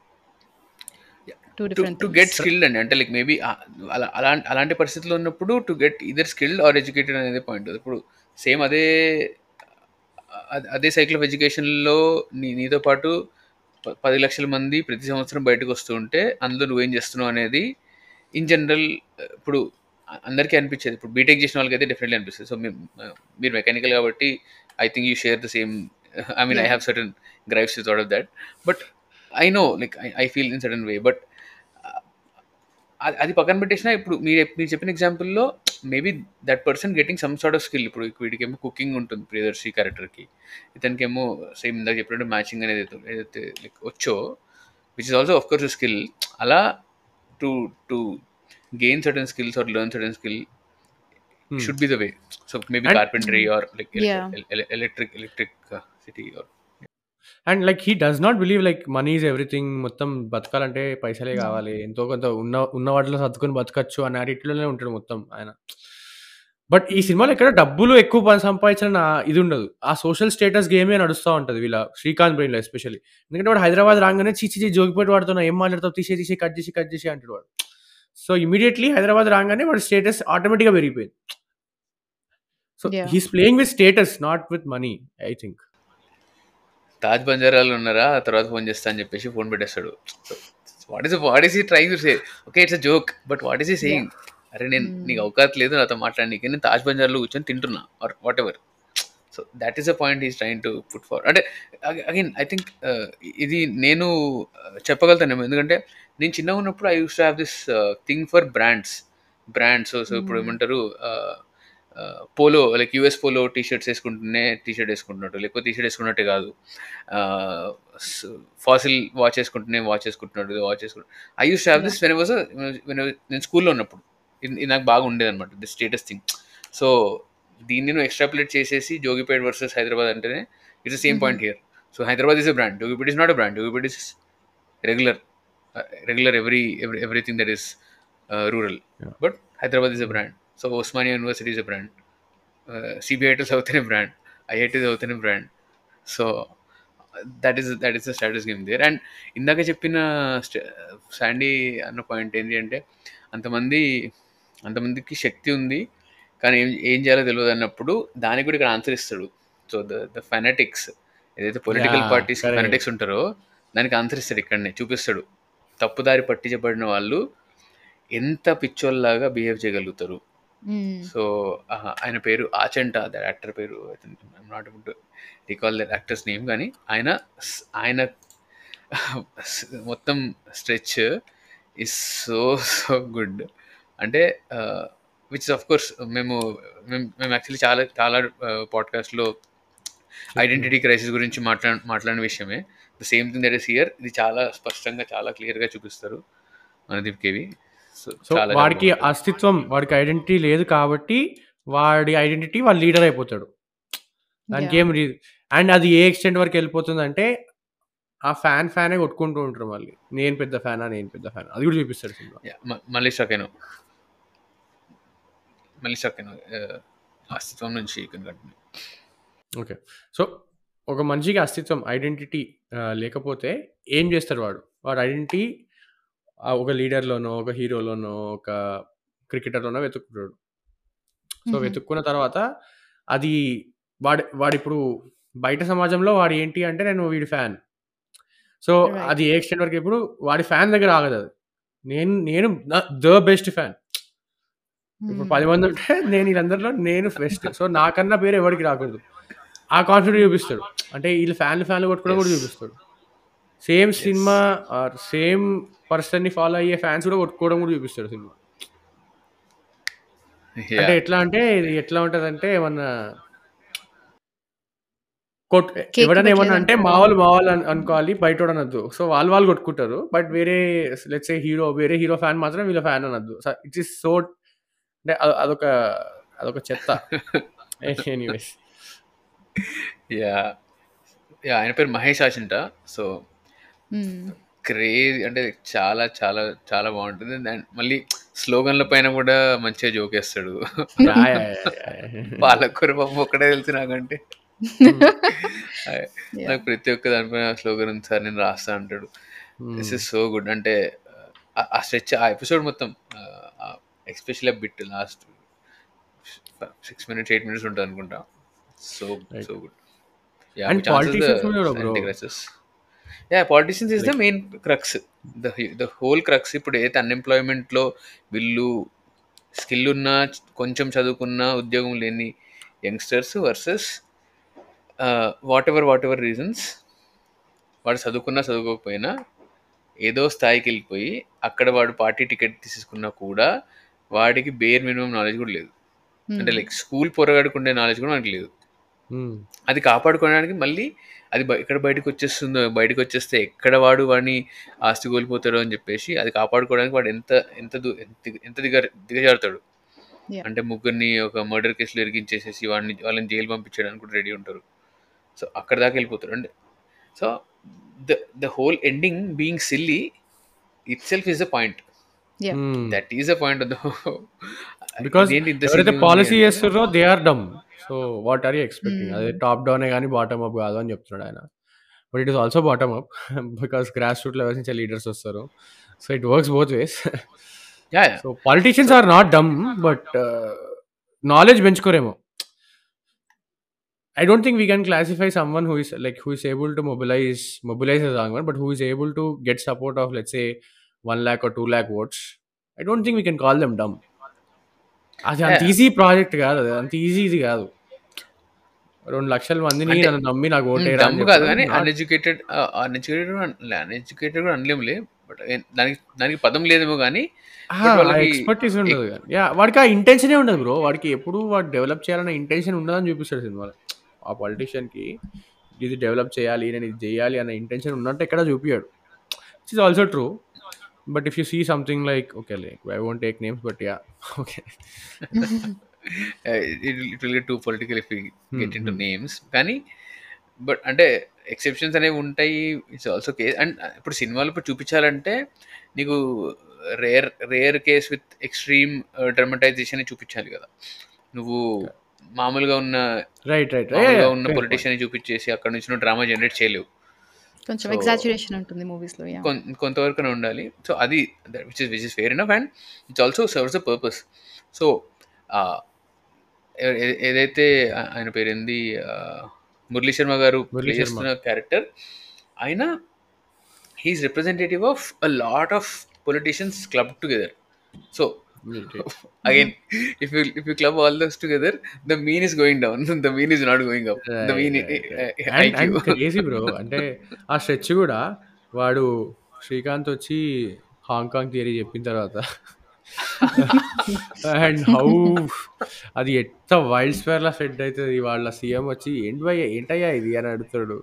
two two different to get skilled అండి అంటే లైక్ మేబీ అలా అలాంటి అలాంటి పరిస్థితుల్లో ఉన్నప్పుడు to get either skilled or educated అనేది పాయింట్ ఇప్పుడు సేమ్ అదే అ- అదే సైకిల్ ఆఫ్ ఎడ్యుకేషన్లో నీ నీతో పాటు ప- పది లక్షల మంది ప్రతి సంవత్సరం బయటకు వస్తూ ఉంటే అందులో నువ్వేం చేస్తున్నావు అనేది ఇన్ జనరల్ ఇప్పుడు అ- అందరికీ అనిపించేది ఇప్పుడు బీటెక్ చేసిన వాళ్ళకి అయితే డెఫినెట్లీ అనిపిస్తుంది సో మీరు మెకానికల్ కాబట్టి I think you share the same I mean I Yeah. Have certain grieves with of that but I know like I feel in sudden way but అది అది పక్కన పెట్టేసినా ఇప్పుడు మీరు మీరు చెప్పిన ఎగ్జాంపుల్లో maybe that person getting some sort of skill ఇప్పుడు వీడికేమో కుకింగ్ ఉంటుంది ప్రియదర్శి క్యారెక్టర్కి ఇతనికేమో సేమ్ ఇందాక చెప్పినట్టు మ్యాచింగ్ అనేది ఏదైతే- ఏదైతే లైక్ వచ్చో which is also of course skill అలా to to gain certain skills or learn certain skill should be the way so maybe And- carpentry or like Yeah. Electric electricity or and like he does not believe like money is everything మొత్తం బతకాలంటే పైసలే No. కావాలి ఎంతో కొంత ఉన్న ఉన్న వాటిలో సర్దుకొని బతకచ్చు అనే attitude లోనే ఉంటాడు మొత్తం ఆయన బట్ ఈ సినిమాలో ఎక్కడ డబ్బులు ఎక్కువ పని సంపాదించిన నా ఇది ఉండదు. ఆ సోషల్ స్టేటస్ గేమే నడుస్తా ఉంటది వీళ్ళ శ్రీకాంత్ బ్రెయిన్‌లో ఎస్పెషల్లీ. ఎందుకంటే వాడు హైదరాబాద్ రాంగానే ఛీ ఛీ ఛీ జోగిపోయేటి వాడుతున్నావు ఏం మాట్లాడతావు తీసేయి తీసేయి కట్ చేసి కట్ చేసి అంటాడు వాడు. సో ఇమ్మీడియేట్‌లీ హైదరాబాద్ రాంగానే వాడి స్టేటస్ ఆటోమేటిక్‌గా పెరిగిపోయింది. So yeah! He is playing with status not with money I think. Taj బంజారాలో ఉన్నారా? తర్వాత ఫోన్ చేస్తా అని చెప్పేసి ఫోన్ పెట్టేస్తాడు. What is what is he trying to say? Okay it's a joke. But what is he yeah! Saying? అరే నేను హ్మ్. నీకు అవకాశం లేదు నాతో మాట్లాడనీకి. నేను తాజ్ బంజార్‌లో కూర్చొని తింటున్నా or whatever. So that is the point he is trying to put forward. అంటే అగ అగైన్ ఐ థింక్ ఆహ్, ఇది నేను ఆహ్, చెప్పగలుగుతానేమో. ఎందుకంటే నేను చిన్నగున్నప్పుడు I used to have this ah, thing for brands. Brands so, so ఇప్పుడు హ్మ్. ఏమంటారు ah, ah, Polo like US Polo T shirts ఏసుకుంటేనే టీ షర్ట్ ఏసుకుంటున్నట్టు. లేకపోతే టీ షర్ట్ ఏసుకున్నట్టే కాదు. ఆహ్, స్ ఫాసిల్ వాచ్ ఏసుకుంటేనే వాచ్ ఏసుకుంటున్నాడు. వాచ్ ఏసుకుంటు I used to have yeah! This when I was a when I నేను స్కూల్‌లో ఉన్నప్పుడు. ఇది ఇది నాకు బాగా ఉండేదన్నమాట. This status thing. సో దీన్ని నువ్వు ఎక్స్‌ట్రాపులేట్ చేసేసి జోగిపేట్ వర్సెస్ హైదరాబాద్ అంటేనే ఇట్స్ ద సేమ్ హుహు. Point here. So Hyderabad is a brand. Jogipet is not a brand. Jogipet is regular ah, regular every every everything that is ah, rural. Yeah! But Hyderabad is a hmm. Brand. So Osmania University is a brand. Ah, CBITs అవుతేనే brand. IITs అవుతేనే brand. So that is that is the status game there. And ఇందాక చెప్పిన స్ట Sandy అన్న point ఏంటి అంటే అంతమంది అంతమందికి శక్తి ఉంది. కానీ ఏం ఏం చేయాలో తెలవదన్నప్పుడు దానికి కూడా ఇక్కడ ఆన్సర్ ఇస్తాడు. సో ద ద ఫెనటిక్స్ ఏదైతే పొలిటికల్ యాహ్! పార్టీస్‌కి కరెక్ట్. ఫెనటిక్స్ ఉంటారో దానికి ఆన్సర్ ఇస్తాడు ఇక్కడనే చూపిస్తాడు. తప్పుదారి పట్టించబడిన వాళ్ళు ఎంత పిచ్చోల్లాగా బిహేవ్ చేయగలుగుతారు. హ్మ్. సో ఆహా! ఆయన పేరు ఆచంట దట్ యాక్టర్ పేరు I think I'm not able to recall that actor's name గానీ ఆయన స్ ఆయన స్ మొత్తం stretch is so so good. అంటే ఆహ్, విచ్ ఆఫ్ కోర్స్ మేము మేము మేము యాక్చువల్లీ చాలా చాలా ఆహ్, పాడ్‌కాస్ట్‌లో చెప్పు. ఐడెంటిటీ క్రైసిస్ గురించి మాట్లా మాట్లాడిన విషయమే. The same thing that is here. ఇది చాలా స్పష్టంగా చాలా క్లియర్‌గా చూపిస్తారు మనదీప్ కేవి. సో సో చాలా చాలా వాడికి బావుంటది. అస్తిత్వం వాడికి ఐడెంటిటీ లేదు కాబట్టి వాడి ఐడెంటిటీ వాడు లీడర్ అయిపోతాడు. దానికి యాహ్! ఏం రీ అండ్ అది ఏ ఎక్స్‌టెంట్ వరకు వెళ్ళిపోతుందంటే ఆ ఫ్యాన్ ఫ్యానే కొట్టుకుంటూ ఉంటారు మళ్ళీ. నేను పెద్ద ఫ్యానా, నేను పెద్ద ఫ్యానా అది కూడా చూపిస్తాడు సినిమా. యాహ్! మ మళ్ళీ స్ట్రక్ అయ్యాను. మళ్ళీ స్ట్రక్ అయ్యాను. ఆహ్, అస్తిత్వం నుంచి you can continue. Okay. So ఒక మనిషికి అస్తిత్వం ఐడెంటిటీ ఆహ్, లేకపోతే ఏం చేస్తాడు వాడు? వాడి ఐడెంటిటీ ఆహ్, ఒక లీడర్‌లోనో, ఒక హీరోలోనో, ఒక క్రికెటర్‌లోనో వెతుక్కుంటాడు. సో హుహు. వెతుక్కున్న తర్వాత అది వాడు వాడిప్పుడు బయట సమాజంలో వాడు ఏంటి అంటే నేను వీడి ఫ్యాన్. So right. అది ఏ ఎక్స్‌టెంట్ వరకు ఇప్పుడు వాడి ఫ్యాన్ దగ్గర ఆగదది. నేను నేను ద ద బెస్ట్ ఫ్యాన్. ఇప్పుడు హ్మ్. 10 మంది ఉంటే నేను వీళ్ళందరిలో నేను బెస్ట్. సో నాకన్నా పేరు ఎవరికీ రాకూడదు. ఆ కాన్ఫిడెంట్ చూపిస్తాడు. అంటే వీళ్ళు ఫ్యాన్‌లు ఫ్యాన్‌లు కొట్టుకోవడం కూడా యెస్. చూపిస్తాడు. Same yes. Cinema or same పర్సన్‌ని ఫాలో అయ్యే ఫ్యాన్స్ కూడా కొట్టుకోవడం కూడా చూపిస్తాడు సినిమా. అంటే యాహ్! ఎట్లా అంటే ఇది ఎట్లా ఉంటదంటే ఏమన్నా కొట్ కేక్ ఎవడైనా ఏమన్నా అంటే ఇవ్వట్లేదంటాడా? మా వాళ్ళు మా వాళ్ళు అన్ అనుకోవాలి బయటోడు అనొద్దు. సో వాళ్ళు వాళ్ళు కొట్టుకుంటారు. బట్ వేరే లెట్స్ సే హీరో వేరే హీరో ఫ్యాన్ మాత్రం వీళ్ళ ఫ్యాన్ అనొద్దు. సో ఇట్ ఈస్ సో అంటే అ అదొక అదొక చెత్త. ఎనీవేస్. యాహ్! యాహ్! ఆయన పేరు Mahesh Achanta. So hmm. Crazy అంటే చాలా చాలా చాలా బావుంటుంది. అండ్ మళ్ళీ స్లోగన్‌ల పైన కూడా మంచిగా జోకేస్తాడు. యాహ్! యాహ్! యాహ్! యాహ్! పాలకూర పప్పు ఒక్కటే తెలుసు నాకంటే. హ్మ్. ఆహ్, యాహ్! నాకు ప్రతి ఒక్క దానిపైన స్లోగన్ ఉంది సార్ నేను రాస్తా అంటాడు. This hmm. Is so good. అంటే ఆహ్, ఆ స్ట్రెచ్ ఆ ఎపిసోడ్ మొత్తం ఆహ్, ఎస్పెషల్లీ ఆ బిట్ లాస్ట్ 6 మినిట్స్, 8 మినిట్స్ ఉంటదనుకుంటా. So right. So good. Yeah! And which answers the politicians కూడా bro. Anti crisis. Yeah! Politicians is the like main crux. The he the whole crux ఇప్పుడు ఏదైతే అన్‌ఎంప్లాయ్‌మెంట్‌లో వీళ్ళు skill ఉన్న, కొంచెం చదువుకున్న, ఉద్యోగం లేని youngsters versus ah, whatever whatever reasons వాడు చదువుకున్నా, చదువుకోకపోయినా ఏదో స్థాయికెళ్ళిపోయి అక్కడ వాడు పార్టీ టికెట్ తీసేసుకున్నా కూడా వాడికి బేర్ మినిమమ్ నాలెడ్జ్ కూడా లేదు. అంటే హ్మ్. లైక్ స్కూల్ పోరగాడికి ఉండే నాలెడ్జ్ కూడా మనకి లేదు. హ్మ్. అది కాపాడుకోవడానికి మళ్ళీ అది బ ఎక్కడ బయటకొచ్చేస్తుందో బయటకొచ్చేస్తే ఎక్కడ వాడు వాడిని ఆస్తి కోల్పోతాడో అని చెప్పేసి అది కాపాడుకోవడానికి వాడు ఎంత ఎంత దు ఎంత ఎంత దిగ దిగజారుతాడు. యాహ్! అంటే ముగ్గురిని ఒక మర్డర్ కేస్‌లో ఇరికించేసేసి వాడిని వాళ్ళని జైలు పంపించడానికి కూడా రెడీ ఉంటారు. సో అక్కడి దాకా వెళ్ళిపోతారు. అంటే so the the whole ending being silly itself is the point. Yeah! Hmm. That is the point of the because ఇదేంటి ఇంత ఎవరైతే silly ఉంది పాలసీ అంటే చేస్తున్నారో they are dumb so what are you expecting అదే హ్మ్. టాప్ డౌనే కానీ bottom up కాదు అని చెప్తున్నాడు ఆయన but it is also bottom up because grass root levels నుంచి లీడర్స్ వస్తారు so it works both ways yeah yeah so politicians are not dumb but knowledge పెంచుకోరేమో I don't think we can classify someone who is like who is able to mobilize mobilize is wrong one, but who is able to get support of let's say one lakh or two lakh votes. I don't think we can call them dumb. అది అంత Yeah. Easy project కాదు అది అంత easy ఇది కాదు రెండు లక్షల మందిని అంటే నన్ను నమ్మి నాకు ఓటేరా దమ్ము కాదు కానీ అన్ఎడ్యుకేటెడ్ అన్ఎడ్యుకేటెడ్ అన్ఎడ్యుకేటెడ్ కూడా అనలేములే బట్ దానికి దానికి పదం లేదేమో కానీ but వాళ్ళకి ఎక్స్పర్టీస్ ఉండదు కానీ యా వాడికి ఆ ఇంటెన్షనే ఉండదు బ్రో వాడికి ఎప్పుడు వాడు డెవలప్ చేయాలన్న ఇంటెన్షన్ ఉండదని చూపిస్తాడు సినిమాలో ఆ పొలిటీషియన్కి ఇది డెవలప్ చేయాలి నేను ఇది చేయాలి అన్న ఇంటెన్షన్ ఉన్నట్టు ఎక్కడ చూపించాడు it is also true but if you see something like okay like I won't take names but yeah okay it will get too political if get into Hmm, names కానీ but అంటే exceptions అనేవి ఉంటాయి it's also case and ఇప్పుడు సినిమాలు ఇప్పుడు చూపించాలంటే నీకు rare rare case with extreme dramatization చూపించాలి కదా నువ్వు మామూలుగా ఉన్న రైట్ రైట్ మామూలుగా ఉన్న పొలిటీషియన్ చూపించేసి అక్కడ నుంచి నువ్వు డ్రామా జనరేట్ చేయలేవు కొంచెం So- ఎగ్జాచురేషన్ ఉంటుంది మూవీస్లో యా కొన్- కొంతవరకు ఉండాలి సో అది which is which is fair enough and it's also serves the purpose so ఏదైతే ఆ- ఆయన పేరేంది ఆ, మురళీ శర్మ గారు మురళీ ప్లే శర్మ. చేస్తున్న క్యారెక్టర్ ఆయన he is representative of a lot of politicians club together so again if you if you club all those together the mean is going down the mean is not going up the mean crazy bro అంటే ఆ stretch కూడా వాడు శ్రీకాంత్ వచ్చి Hong Kong theory చెప్పిన తర్వాత and how అది ఎంత wild spare law set అవుతుంది వాళ్ళ సీఎం వచ్చి ఏంటి భయ్య ఏంటయ్యా ఇది అని అడుగుతాడు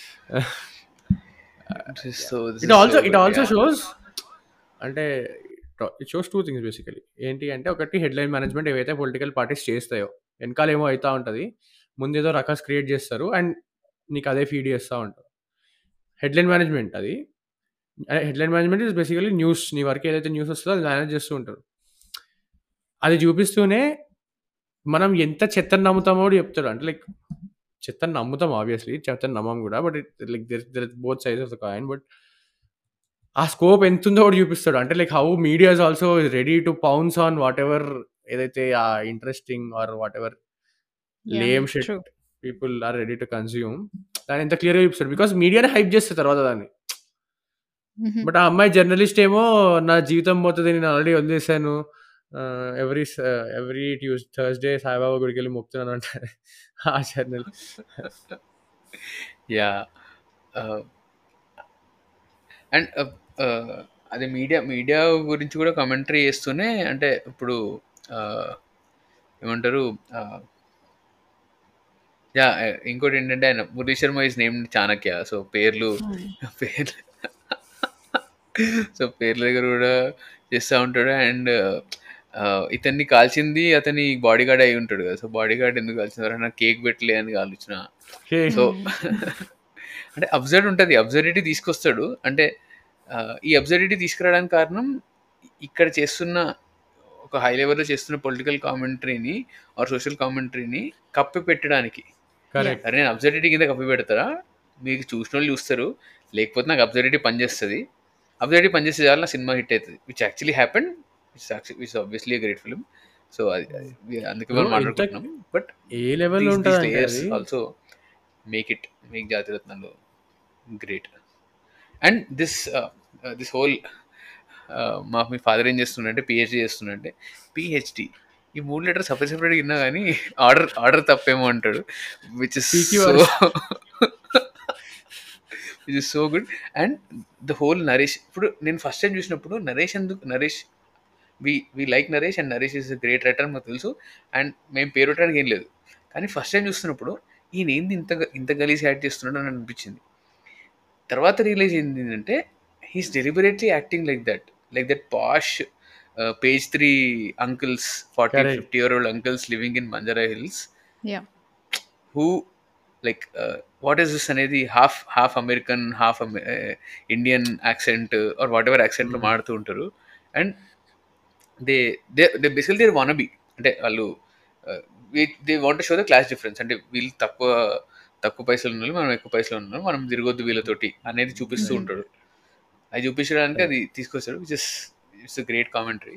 so it also it also shows అంటే it shows two things basically ఏంటి అంటే ఒకటి హెడ్లైన్ మేనేజ్మెంట్ ఏవైతే పొలిటికల్ పార్టీస్ చేస్తాయో వెనకాల ఏమో అవుతూ ఉంటుంది ముందు ఏదో రకాస్ క్రియేట్ చేస్తారు అండ్ నీకు అదే ఫీడ్ చేస్తూ ఉంటారు హెడ్లైన్ మేనేజ్మెంట్ అది headline management is basically news నీ వరకు ఏదైతే న్యూస్ వస్తుందో అది మేనేజ్ చేస్తూ ఉంటారు అది చూపిస్తూనే మనం ఎంత చెత్తను నమ్ముతామో కూడా చెప్తాడు అంటే లైక్ చెత్తను నమ్ముతాం ఆబ్వియస్లీ చెత్తను నమ్మం కూడా but it like there there both సైజ్ ఆఫ్ ద కాయిన్ బట్ ఆ స్కోప్ ఎంత ఉందో కూడా చూపిస్తాడు అంటే like how media is also ready to pounce on whatever ఏదైతే ఆ interesting or whatever lame shit true people are ready to consume దాన్ని ఎంత క్లియర్గా చూపిస్తాడు బికాస్ మీడియానే హైప్ చేస్తారు తర్వాత దాన్ని బట్ ఆ అమ్మాయి జర్నలిస్ట్ ఏమో నా జీవితం పోతుంది నేను ఆల్రెడీ వదిలేసాను every every Tuesday Thursday Saibaba గుడికి వెళ్ళి మొక్కుతున్నాను అంటే ఆ జర్నల్ యా అండ్ అదే మీడియా మీడియా గురించి కూడా కమెంటరీ చేస్తూనే అంటే ఇప్పుడు uh, ఏమంటారు యా ఇంకోటి ఏంటంటే ఆయన Murali Sharma is name Chanakya so పేర్లు పేర్లు సో పేర్ల దగ్గర కూడా చేస్తూ ఉంటాడు అండ్ ఇతన్ని కాల్చింది అతని బాడీ గార్డ్ అయి ఉంటాడు కదా సో బాడీ గార్డ్ ఎందుకు కాల్చినారు నాకు కేక్ పెట్టలే అని కాల్చిన సో అంటే అబ్జర్వ్ ఉంటుంది అబ్జర్విటీ తీసుకొస్తాడు అంటే ఆ, ఈ అబ్జర్విటీ తీసుకురావడానికి కారణం ఇక్కడ చేస్తున్న ఒక హై లెవెల్లో చేస్తున్న పొలిటికల్ కామెంటరీని ఆర్ సోషల్ కామెంటరీని కప్పి పెట్టడానికి కరెక్ట్ అరే నేను అబ్జర్విటీ కింద కప్పి పెడతారా మీకు చూసిన వాళ్ళు చూస్తారు లేకపోతే నాకు అబ్జర్విటీ పనిచేస్తుంది అబ్జర్విటీ పనిచేస్తే చాలా నా సినిమా హిట్ అవుతుంది which actually happen which obviously great film so అది అది- అందుకే మనం No, మాట్లాడుకుంటున్నాం బట్ ఏ లెవెల్లో ఉంటుంది అంటే అది also make it make Jathiratnalu great and this this whole మా మీ ఫాదర్ ఏం చేస్తుండే పిహెచ్డి చేస్తుండే పిహెచ్డి ఈ మూడు లెటర్ సపరేట్ సపరేట్ విన్నా కానీ ఆర్డర్ ఆర్డర్ తప్పేమో అంటాడు which is PQ so words. Which is so good and the whole Naresh ఇప్పుడు నేను ఫస్ట్ టైం చూసినప్పుడు నరేష్ ఎందుకు Naresh we we like Naresh and Naresh is great writer మాకు తెలుసు అండ్ మేము పేరు పెట్టడానికి ఏం లేదు కానీ ఫస్ట్ టైం చూస్తున్నప్పుడు ఈయన ఏంది ఇంత ఇంత గలీజ్ యాక్ట్ చేస్తున్నాడు అని అనిపించింది తర్వాత రియలైజ్ ఏంది ఏంటంటే he's deliberately acting like that like that posh page three uncles forty Correct. Fifty year old uncles living in Banjara Hills yeah who like what is this అనేది half half American half Indian accent or whatever యాక్సెంట్లో Mhm. మాడుతూ ఉంటారు and they they they basically there one be అంటే వాళ్ళు they want show the class difference అంటే వీళ్ళు తక్కువ తక్కువ పైసలు ఉన్నారు మనం ఎక్కువ పైసలు ఉన్నాం మనం తిరగొద్దు వీళ్ళతోటి అనేది చూపిస్తూ Hmm. ఉంటాడు అది చూపించడానికి అది తీసుకొస్తాడు which is it's great commentary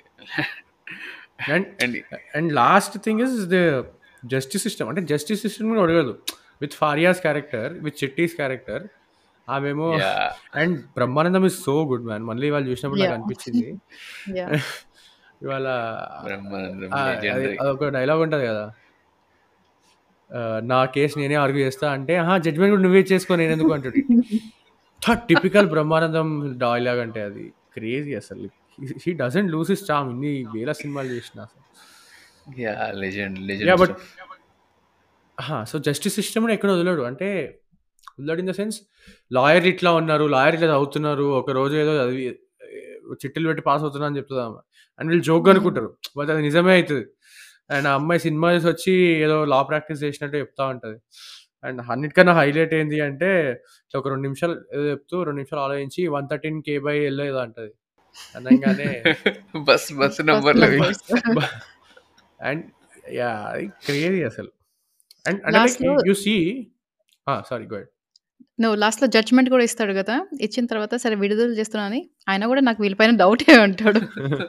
and and and last thing is the justice system అంటే జస్టిస్ సిస్టమ్ కూడా అడగదు with Faria's character with Chitti's character ఆమెమో and Brahmanandam is so good man మళ్ళీ వాళ్ళు చూసినప్పుడు నాకు Yeah. అనిపించింది Yeah. ఇవాళ బ్రహ్మానందం ఆ, అది legendary. అదొక డైలాగ్ ఉంటుంది కదా ఆ, నా కేసు నేనే ఆర్గ్యూ చేస్తా అంటే ఆహా జడ్జ్మెంట్ కూడా నువ్వే చేసుకో నేను ఎందుకు అంటాడు టిపికల్ బ్రహ్మానందం డైలాగ్ అంటే అది క్రేజీ అసలు he doesn't lose is charm ఇన్ని వేల సినిమాలు చేసిన అసలు Yeah, legend, yeah legend but stuff. So justice system ఎక్కడ వదిలాడు అంటే వదిలాడు ఇన్ ద సెన్స్ లాయర్ ఇట్లా ఉన్నారు లాయర్ ఇట్లా చదువుతున్నారు ఒక రోజు ఏదో చదివి చిట్టులు పెట్టి పాస్ అవుతున్నా అని చెప్తుంది ఆమె అండ్ వీళ్ళు జోక్ అనుకుంటారు బట్ అది నిజమే అవుతుంది అండ్ ఆ అమ్మాయి సినిమా చూసి వచ్చి ఏదో లా ప్రాక్టీస్ చేసినట్టు చెప్తా ఉంటుంది అండ్ అన్నిటికన్నా హైలైట్ ఏంటి అంటే ఇట్లా ఒక రెండు నిమిషాలు ఏదో చెప్తూ రెండు నిమిషాలు ఆలోచించి one thirteen K by yellow ఏదో అంటది అనగానే బస్ బస్ నంబర్లు numbers. అండ్ యా క్రేజీ అసలు అండ్ Last అంటే లో- యూ సీ సారీ గుడ్ నువ్వు లాస్ట్లో జడ్జ్మెంట్ కూడా ఇస్తాడు కదా ఇచ్చిన తర్వాత సరే విడుదల చేస్తున్నా అని ఆయన కూడా నాకు వీళ్ళపైన డౌటే అంటాడు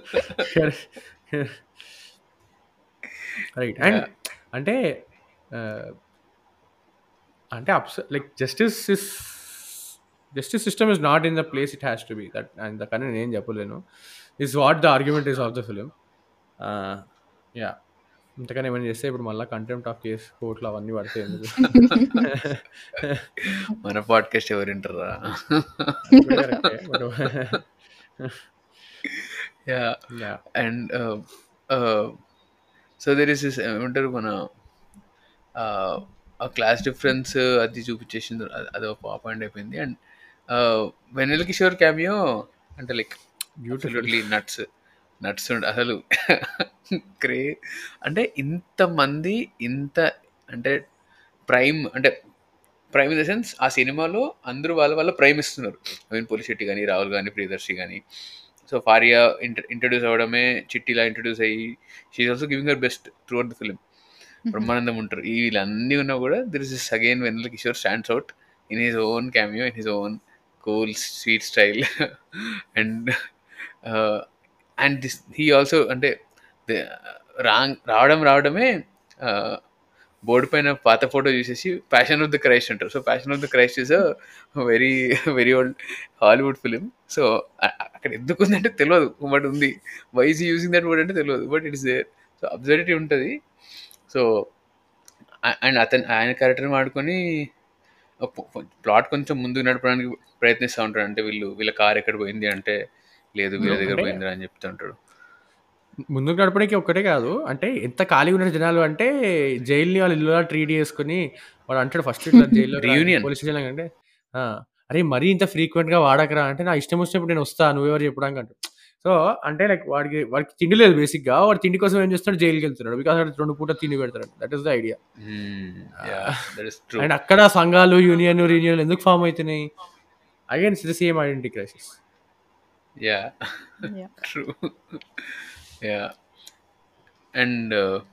రైట్ అండ్ అంటే uh, అంటే అప్స్ like justice is justice system is not in the place it has to be that and కానీ నేను చెప్పలేను is what the argument is of the film yeah ఇంతకని ఏమైనా చేస్తే ఇప్పుడు మళ్ళీ కంటెంప్ట్ ఆఫ్ కేస్ కోర్టులు అవన్నీ పడతాయి ఎందుకు మన పాడ్కాస్ట్ ఎవరు వింటారా కూడా correct, but- yeah yeah. And so there is ఏమంటారు మన ఆ క్లాస్ డిఫరెన్స్ అది చూపించేసింది అది- అది ఒక పాయింట్ అయిపోయింది అండ్ వెన్నెల కిషోర్ క్యామియో అంటే లైక్ బ్యూటిఫుల్లీ నట్స్ నట్స్ అసలు క్రే అంటే ఇంతమంది ఇంత అంటే ప్రైమ్ అంటే ప్రైమ్ ఇన్ ద సెన్స్ ఆ సినిమాలో అందరూ వాళ్ళ వాళ్ళ ప్రైమ్ ఇస్తున్నారు నవీన్ పోలిశెట్టి కానీ రాహుల్ కానీ ప్రియదర్శి కానీ సో ఫారియా ఇంటర్ ఇంట్రడ్యూస్ అవ్వడమే చిట్టిలా ఇంట్రడ్యూస్ అయ్యి she also giving her best throughout the film Brahmanandam ఉంటారు ఈ వీళ్ళన్నీ ఉన్నా కూడా there is is again Vennela Kishore stands out in his own cameo in his own cool sweet style and and this he also అంటే wrong రావడం రావడమే board పైన పాత ఫోటో చూసేసి ప్యాషన్ ఆఫ్ ద క్రైస్ట్ అంటారు so passion of the Christ is very very old Hollywood film so అక్కడ ఎందుకు ఉందంటే తెలియదు బట్ ఉంది వైజ్ యూజింగ్ దట్ వర్డ్ అంటే తెలియదు but it's there so absurdity ఉంటుంది సో అండ్ అతను ఆయన క్యారెక్టర్ని వాడుకొని ప్లాట్ కొంచెం ముందుకు నడపడానికి ప్రయత్నిస్తూ ఉంటాడు అంటే వీళ్ళు వీళ్ళ కార్ ఎక్కడ పోయింది అంటే లేదు వీళ్ళ దగ్గర అంటే- పోయింది అని చెప్తుంటాడు ముందుకు నడపడానికి ఒక్కటే కాదు అంటే ఎంత ఖాళీగా ఉన్న జనాలు అంటే జైల్ని వాళ్ళు ఇల్లు ట్రీట్ చేసుకుని వాడు అంటాడు ఫస్ట్ ఇట్లా జైల్లో Reunion. పోలీస్ స్టేషన్ అంటే "ఆ, అరే మరీ ఇంత ఫ్రీక్వెంట్ గా వాడకరా అంటే నా ఇష్టం వచ్చినప్పుడు నేను వస్తా నువ్వెవరు చెప్పడానికి అంటాడు సో అంటే లైక్ వాడికి వాడికి తిండి లేదు బేసిక్ గా వాడు తిండి కోసం ఏం చేస్తాడు జైలుకి వెళ్తున్నాడు బికాస్ అక్కడ రెండు పూట తిండి పెడతాడు that is the idea that is true and అక్కడ సంఘాలు యూనియన్ రీనియన్ ఎందుకు ఫామ్ అవుతున్నాయి again it's the same identity crisis yeah Yeah. True yeah and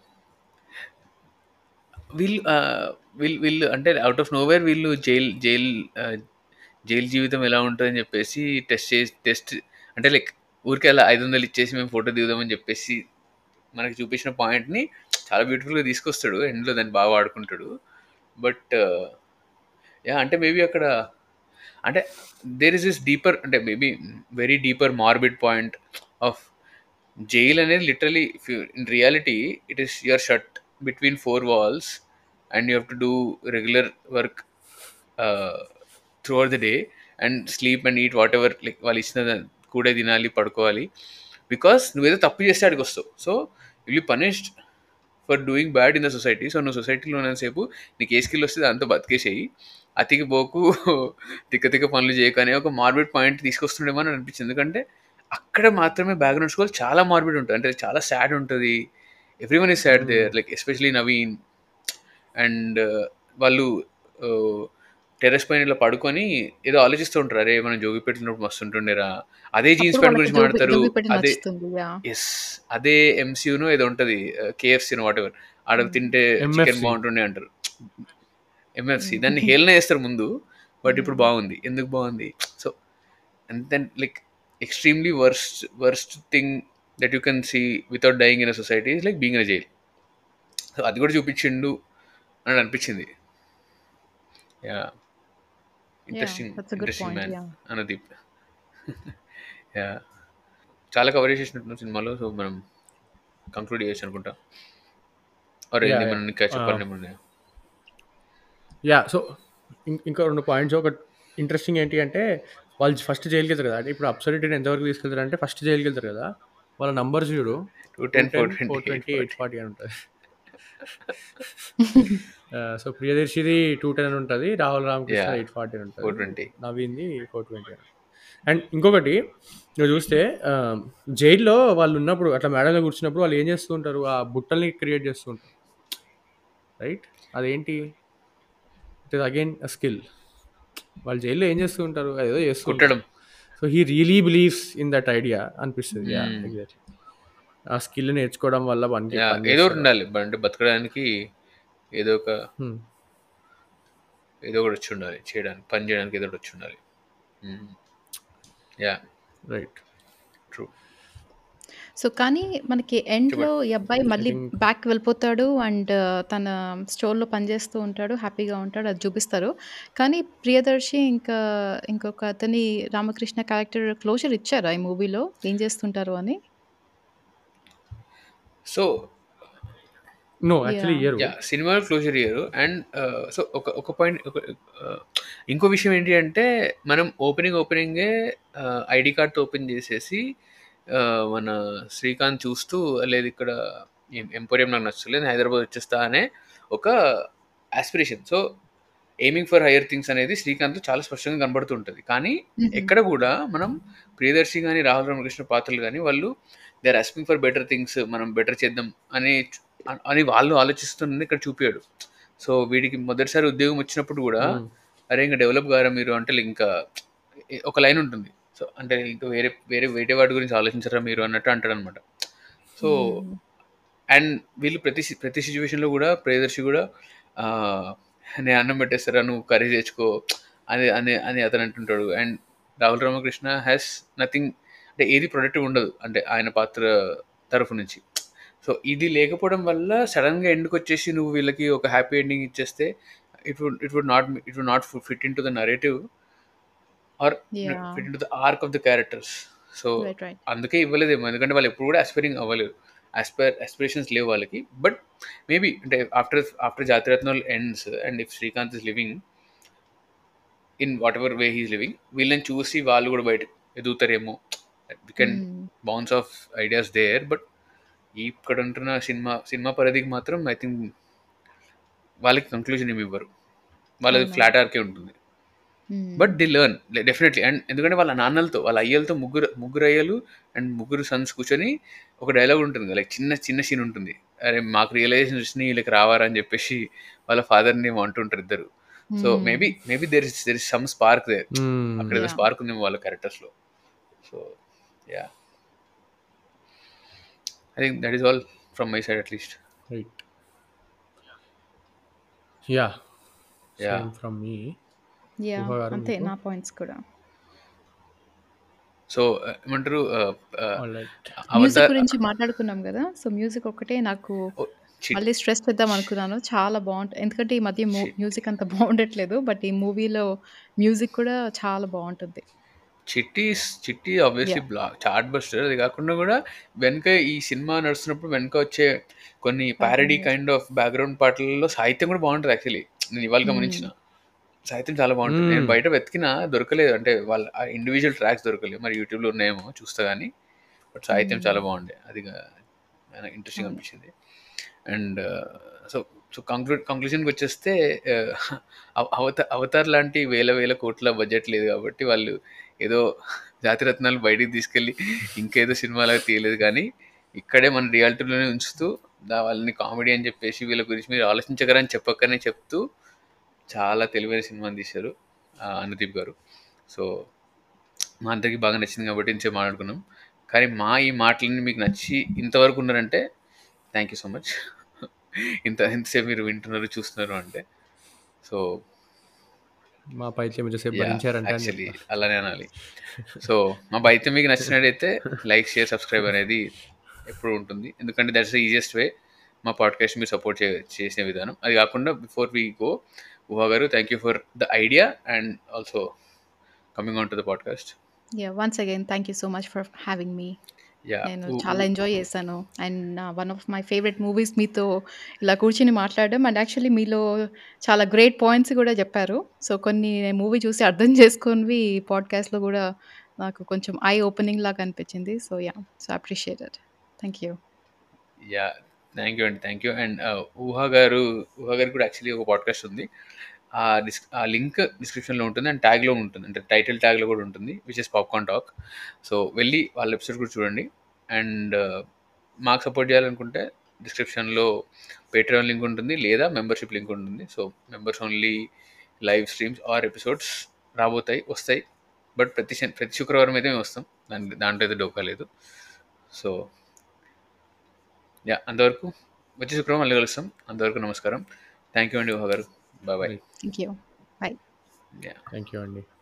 వీళ్ళు వీళ్ళు వీళ్ళు అంటే అవుట్ ఆఫ్ నోవేర్ వీళ్ళు జైల్ జైల్ జైలు జీవితం ఎలా ఉంటుందని చెప్పేసి టెస్ట్ చేసి టెస్ట్ అంటే లైక్ ఊరికే అలా ఐదు వందలు ఇచ్చేసి మేము ఫోటో దిగుదామని చెప్పేసి మనకి చూపించిన పాయింట్ని చాలా బ్యూటిఫుల్గా తీసుకొస్తాడు ఎండ్లో దాన్ని బాగా వాడుకుంటాడు బట్ యా అంటే మేబీ అక్కడ అంటే దేర్ ఇస్ ఇస్ డీపర్ అంటే maybe very deeper morbid point of jail అనేది literally in reality it is your shut between four walls and you have to do regular work throughout the day and sleep and eat whatever like వాళ్ళు ఇచ్చిన దా- కూడే తినాలి పడుకోవాలి because నువ్వేదో తప్పు చేస్తే అడిగి వస్తావు so will you punished for doing bad in the society so నువ్వు సొసైటీలో ఉన్నంతసేపు నీకు ఏ స్కిల్ వస్తే దాంతో బతికేసేయి అతికి పోకు తిక్క తిక్క పనులు చేయకు అనే ఒక మార్బిడ్ పాయింట్ తీసుకొస్తుండేమో అని అనిపించింది ఎందుకంటే అక్కడ మాత్రమే బ్యాక్గ్రౌండ్ స్కోర్ చాలా మార్బిడ్ ఉంటుంది అంటే చాలా సాడ్ ఉంటుంది everyone is sad there like especially Naveen and వాళ్ళు టెర్రస్ పైన ఇలా పడుకొని ఏదో ఆలోచిస్తూ ఉంటారు అరే మనం జోగి పెట్టినప్పుడు మస్తు ఉంటుండేరా అదే జీన్స్ అప్పుడు ప్యాంట్ వాళ్ళకి గురించి జోగి మాట్లాడతారు జోగి పెట్టి అదే నచ్చుతుంది యా ఎస్ అదే ఎంసీయూను ఏదో ఉంటుంది కేఎఫ్సీను వాట్ ఎవర్ ఆడ తింటే చికెన్ MFC. బాగుంటుండే అంటారు ఎంఎఫ్సి దాన్ని హేళన చేస్తారు ముందు బట్ ఇప్పుడు బాగుంది ఎందుకు బాగుంది so and then like extremely worst worst thing that you can see without dying in a society is like being in jail so అది కూడా చూపించిండు అని అనిపించింది yeah interesting that's a good interesting point, man yeah. Anudeep yeah చాలా coverage చేసినట్టు సినిమాలో so మనం conclude చేయొచ్చు అనుకుంటా అరే Yeah, మనం yeah. ఇంకా చెప్పాలి Uh, ఏమన్నా? యా సో ఇంకా రెండు పాయింట్స్ ఒక ఇంట్రెస్టింగ్ ఏంటి అంటే వాళ్ళు ఫస్ట్ జైలుకి వెళ్తారు కదా అంటే ఇప్పుడు అబ్సల్యూటీని ఎంతవరకు తీసుకెళ్తారు అంటే ఫస్ట్ జైలుకి వెళ్తారు కదా వాళ్ళ నంబర్స్ చూడు two ten four four twenty twenty eight forty అని ఉంటుంది సో ప్రియదర్శిది టూ టెన్ అని ఉంటుంది Rahul Ramakrishna Yeah. Eight forty అని ఉంటుంది 420. నవీన్ది ఫోర్ ట్వంటీ అని అండ్ ఇంకొకటి నువ్వు చూస్తే ఆ, జైల్లో వాళ్ళు ఉన్నప్పుడు అట్లా మేడంలో కూర్చున్నప్పుడు వాళ్ళు ఏం చేస్తూ ఉంటారు ఆ బుట్టల్ని క్రియేట్ చేస్తూ ఉంటారు రైట్ అదేంటి it is again a skill వాళ్ళు జైల్లో ఏం చేస్తూ ఉంటారు ఏదో చేస్తూ కుట్టడం so he really believes in that idea అనిపిస్తుంది యా Hmm. ఎగ్జాక్ట్లీ ఆ స్కిల్ నేర్చుకోవడం వల్ల పనికి Yeah, పని ఏదో ఒకటి చేస్తారు. ఉండాలి బ- అంటే బతకడానికి ఏదో ఒక Hmm. ఏదో ఒకటి వచ్చి ఉండాలి చేయడానికి పని చేయడానికి ఏదో ఒకటి వచ్చి ఉండాలి యా రైట్ ట్రూ సో కానీ మనకి ఎండ్‌లో ఈ అబ్బాయి I మళ్ళీ think- బ్యాక్‌కి వెళ్ళిపోతాడు అండ్ తన స్టోర్‌లో పనిచేస్తూ ఉంటాడు. హ్యాపీగా ఉంటాడు. అది చూపిస్తారు. కానీ ప్రియదర్శి ఇంకా ఇంకొక అతని రామకృష్ణ క్యారెక్టర్ క్లోజర్ ఇచ్చారా ఈ మూవీలో? ఏం చేస్తుంటారు అని? So no actually Yeah. Year yeah సినిమా క్లోజర్ ఇయ్యరు అండ్ సో ఒక ఒక పాయింట్ ఒక uh, ఇంకో విషయం ఏంటి అంటే మనం ఓపెనింగ్ ఓపెనింగే ఐడి కార్డ్ ఓపెన్ చేసేసి uh, మన శ్రీకాంత్ చూస్తూ లేదు ఇక్కడ ఎంపోరియం నాకు నచ్చలేదు హైదరాబాద్ వచ్చేస్తా అనే ఒక aspiration so aiming for higher things అనేది శ్రీకాంత్ చాలా స్పష్టంగా కనబడుతుంటుంది కానీ హుహు. ఎక్కడ కూడా మనం ప్రియదర్శి కానీ రాహుల్ రామకృష్ణ పాత్రలు కానీ వాళ్ళు they are asking for better things మనం బెటర్ చేద్దాం అని అని వాళ్ళు ఆలోచిస్తున్నది ఇక్కడ చూపాడు సో వీడికి మొదటిసారి ఉద్యోగం వచ్చినప్పుడు కూడా అరే ఇంకా డెవలప్ గారా మీరు అంటే ఇంకా ఒక లైన్ ఉంటుంది సో అంటే ఇంకా వేరే వేరే వేరే వాటి గురించి ఆలోచించరా మీరు అన్నట్టు అంటాడు అనమాట సో హ్మ్. అండ్ వీళ్ళు ప్రతి సి- ప్రతి సిచ్యువేషన్లో కూడా ప్రియదర్శి కూడా ఆ, నేను అన్నం పెట్టేస్తారా నువ్వు కర్రీ తెచ్చుకో అని అని అని అతను అంటుంటాడు and Rahul Ramakrishna has nothing అంటే ఏది ప్రొడక్టివ్ ఉండదు అంటే ఆయన పాత్ర తరఫు నుంచి సో ఇది లేకపోవడం వల్ల సడన్గా ఎండ్కి వచ్చేసి నువ్వు వీళ్ళకి ఒక హ్యాపీ ఎండింగ్ ఇచ్చేస్తే it would it would not it would not fit in to the narrative or Yeah. Fit in to the arc of the characters so right. Right. అందుకే ఇవ్వలేదేమో ఎందుకంటే వాళ్ళు ఎప్పుడు కూడా అస్పైరింగ్ అవ్వలేరు ఆస్పైర్ అస్పిరేషన్స్ లేవు వాళ్ళకి but maybe అంటే after after Jathiratnalu ends and if Srikanth is living in what ever way he's living వీళ్ళని చూసి వాళ్ళు కూడా బయట ఎదుగుతారేమో we can hmm. Bounce off ideas there but ఇక్కడ ఉంటున్న సినిమా సినిమా పరిధికి మాత్రం ఐ థింక్ వాళ్ళకి కంక్లూజన్ ఏమి ఇవ్వరు వాళ్ళది అవునా? ఫ్లాట్ ఆర్కే ఉంటుంది hmm. But the learn definitely and ఎందుకంటే వాళ్ళ నాన్నలతో వాళ్ళ అయ్యలతో ముగ్గురు ముగ్గురు అయ్యలు అండ్ ముగ్గురు సన్స్ కూర్చొని ఒక డైలాగ్ ఉంటుంది లైక్ చిన్న చిన్న సీన్ ఉంటుంది అరే మాకు రియలైజేషన్ వచ్చినాయి వీళ్ళకి రావారా అని చెప్పేసి వాళ్ళ ఫాదర్ని ఏమో అంటుంటారు ఇద్దరు so hmm. Maybe maybe there is there is some spark there అక్కడ ఏదో Yeah. స్పార్క్ ఉందేమో వాళ్ళ క్యారెక్టర్స్లో so yeah I think that is all from my side at least right yeah Yeah. Same from me yeah! Ooha garu అంతే మీకు? నా points కూడా. So ఏమంటారు ఆల్రైట్ మ్యూజిక్ గురించి మాట్లాడుకున్నాం గదా! సో మ్యూజిక్ ఒక్కటే నాకు చిట్ మళ్ళీ స్ట్రెస్ చేద్దాం అనుకున్నాను. చాలా బావుంట ఎందుకంటే ఈ మధ్య ము Shit. మ్యూజిక్ అంత బావుండట్లేదు. బట్ ఈ మూవీలో మ్యూజిక్ కూడా చాలా బావుంటుంది. Chitti Chitti obviously Yeah. బ్లా చార్ట్ బస్టర్ అది కాకుండా కూడా వెనక ఈ సినిమా నడుస్తున్నప్పుడు వెనక వచ్చే కొన్ని parody Background kind of background పాటలలో సాహిత్యం కూడా బాగుంటుంది యాక్చువల్లీ నేను ఇవాళ హ్మ్. గమనించిన సాహిత్యం చాలా బాగుంటుంది నేను Hmm. బయట వెతికినా దొరకలేదు అంటే వాళ్ళ ఇండివిజువల్ ట్రాక్స్ దొరకలేదు మరి యూట్యూబ్లో ఉన్నాయేమో చూస్తా కానీ బట్ సాహిత్యం హ్మ్. చాలా బాగుండే అది ఇంట్రెస్టింగ్ అవును. అనిపించింది అండ్ సో సో కంక్లూడ్ కంక్లూజన్కి వచ్చేస్తే అవ- అవత అవతార్ లాంటి వేల వేల కోట్ల బడ్జెట్ లేదు కాబట్టి వాళ్ళు ఏదో జాతిరత్నాలు బయటికి తీసుకెళ్ళి ఇంకేదో సినిమాలాగా తీయలేదు కానీ ఇక్కడే మన రియాలిటీలోనే ఉంచుతూ దా వాళ్ళని కామెడీ అని చెప్పేసి వీళ్ళ గురించి మీరు ఆలోచించగరని చెప్పకనే చెప్తూ చాలా తెలివైన సినిమాని తీశారు ఆ, అనుదీప్ గారు సో మా అందరికీ బాగా నచ్చింది కాబట్టి ఇంతసేపు మాట్లాడుకున్నాం కానీ మా ఈ మాటలన్నీ మీకు నచ్చి ఇంతవరకు ఉన్నారంటే థ్యాంక్ యూ సో మచ్ ఇంత ఇంతసేపు మీరు వింటున్నారు చూస్తున్నారు అంటే సో మా పైత్యం సేపు భరించారంటే అని యాక్చువల్లీ చెప్పాలి. అలానే అనాలి సో మా బయట మీకు నచ్చినట్టయితే లైక్ షేర్ సబ్స్క్రైబ్ అనేది ఎప్పుడు ఉంటుంది ఎందుకంటే దట్స్ ద ఈజియెస్ట్ వే మా పాడ్కాస్ట్ మీరు సపోర్ట్ చే చేసే విధానం అది కాకుండా before we go Ooha garu thank you for the idea and also coming on to the podcast yeah once again thank you so much for having me yeah నేను చాలా enjoy చేశాను and one of my favourite movies మీతో ఇలా కూర్చుని మాట్లాడడం and actually మీలో చాలా great points కూడా చెప్పారు సో కొన్ని మూవీ చూసి అర్థం చేసుకొని పాడ్కాస్ట్లో కూడా నాకు కొంచెం ఐ ఓపెనింగ్ లాగా అనిపించింది so yeah so appreciated thank you yeah thank you అండి thank you and Ooha garu ఊహా గారికి కూడా యాక్చువల్లీ ఒక పాడ్కాస్ట్ ఉంది ఆ డిస్ ఆ లింక్ డిస్క్రిప్షన్లో ఉంటుంది అండ్ ట్యాగ్లో ఉంటుంది అంటే టైటిల్ ట్యాగ్లో కూడా ఉంటుంది which is popcorn talk so వెళ్ళి వాళ్ళ ఎపిసోడ్ కూడా చూడండి అండ్ మాకు సపోర్ట్ చేయాలనుకుంటే డిస్క్రిప్షన్లో పేట్రియన్ లింక్ ఉంటుంది లేదా మెంబర్షిప్ లింక్ ఉంటుంది so members only live streams or episodes రాబోతాయి వస్తాయి బట్ ప్రతి శని ప్రతి శుక్రవారం అయితే మేము వస్తాం దాని దాంట్లో అయితే డోకా లేదు సో యా అంతవరకు వచ్చే శుక్రవారం మళ్ళీ కలుస్తాం అంతవరకు నమస్కారం థ్యాంక్ యూ అండి Ooha garu bye bye thank you bye yeah thank you అండి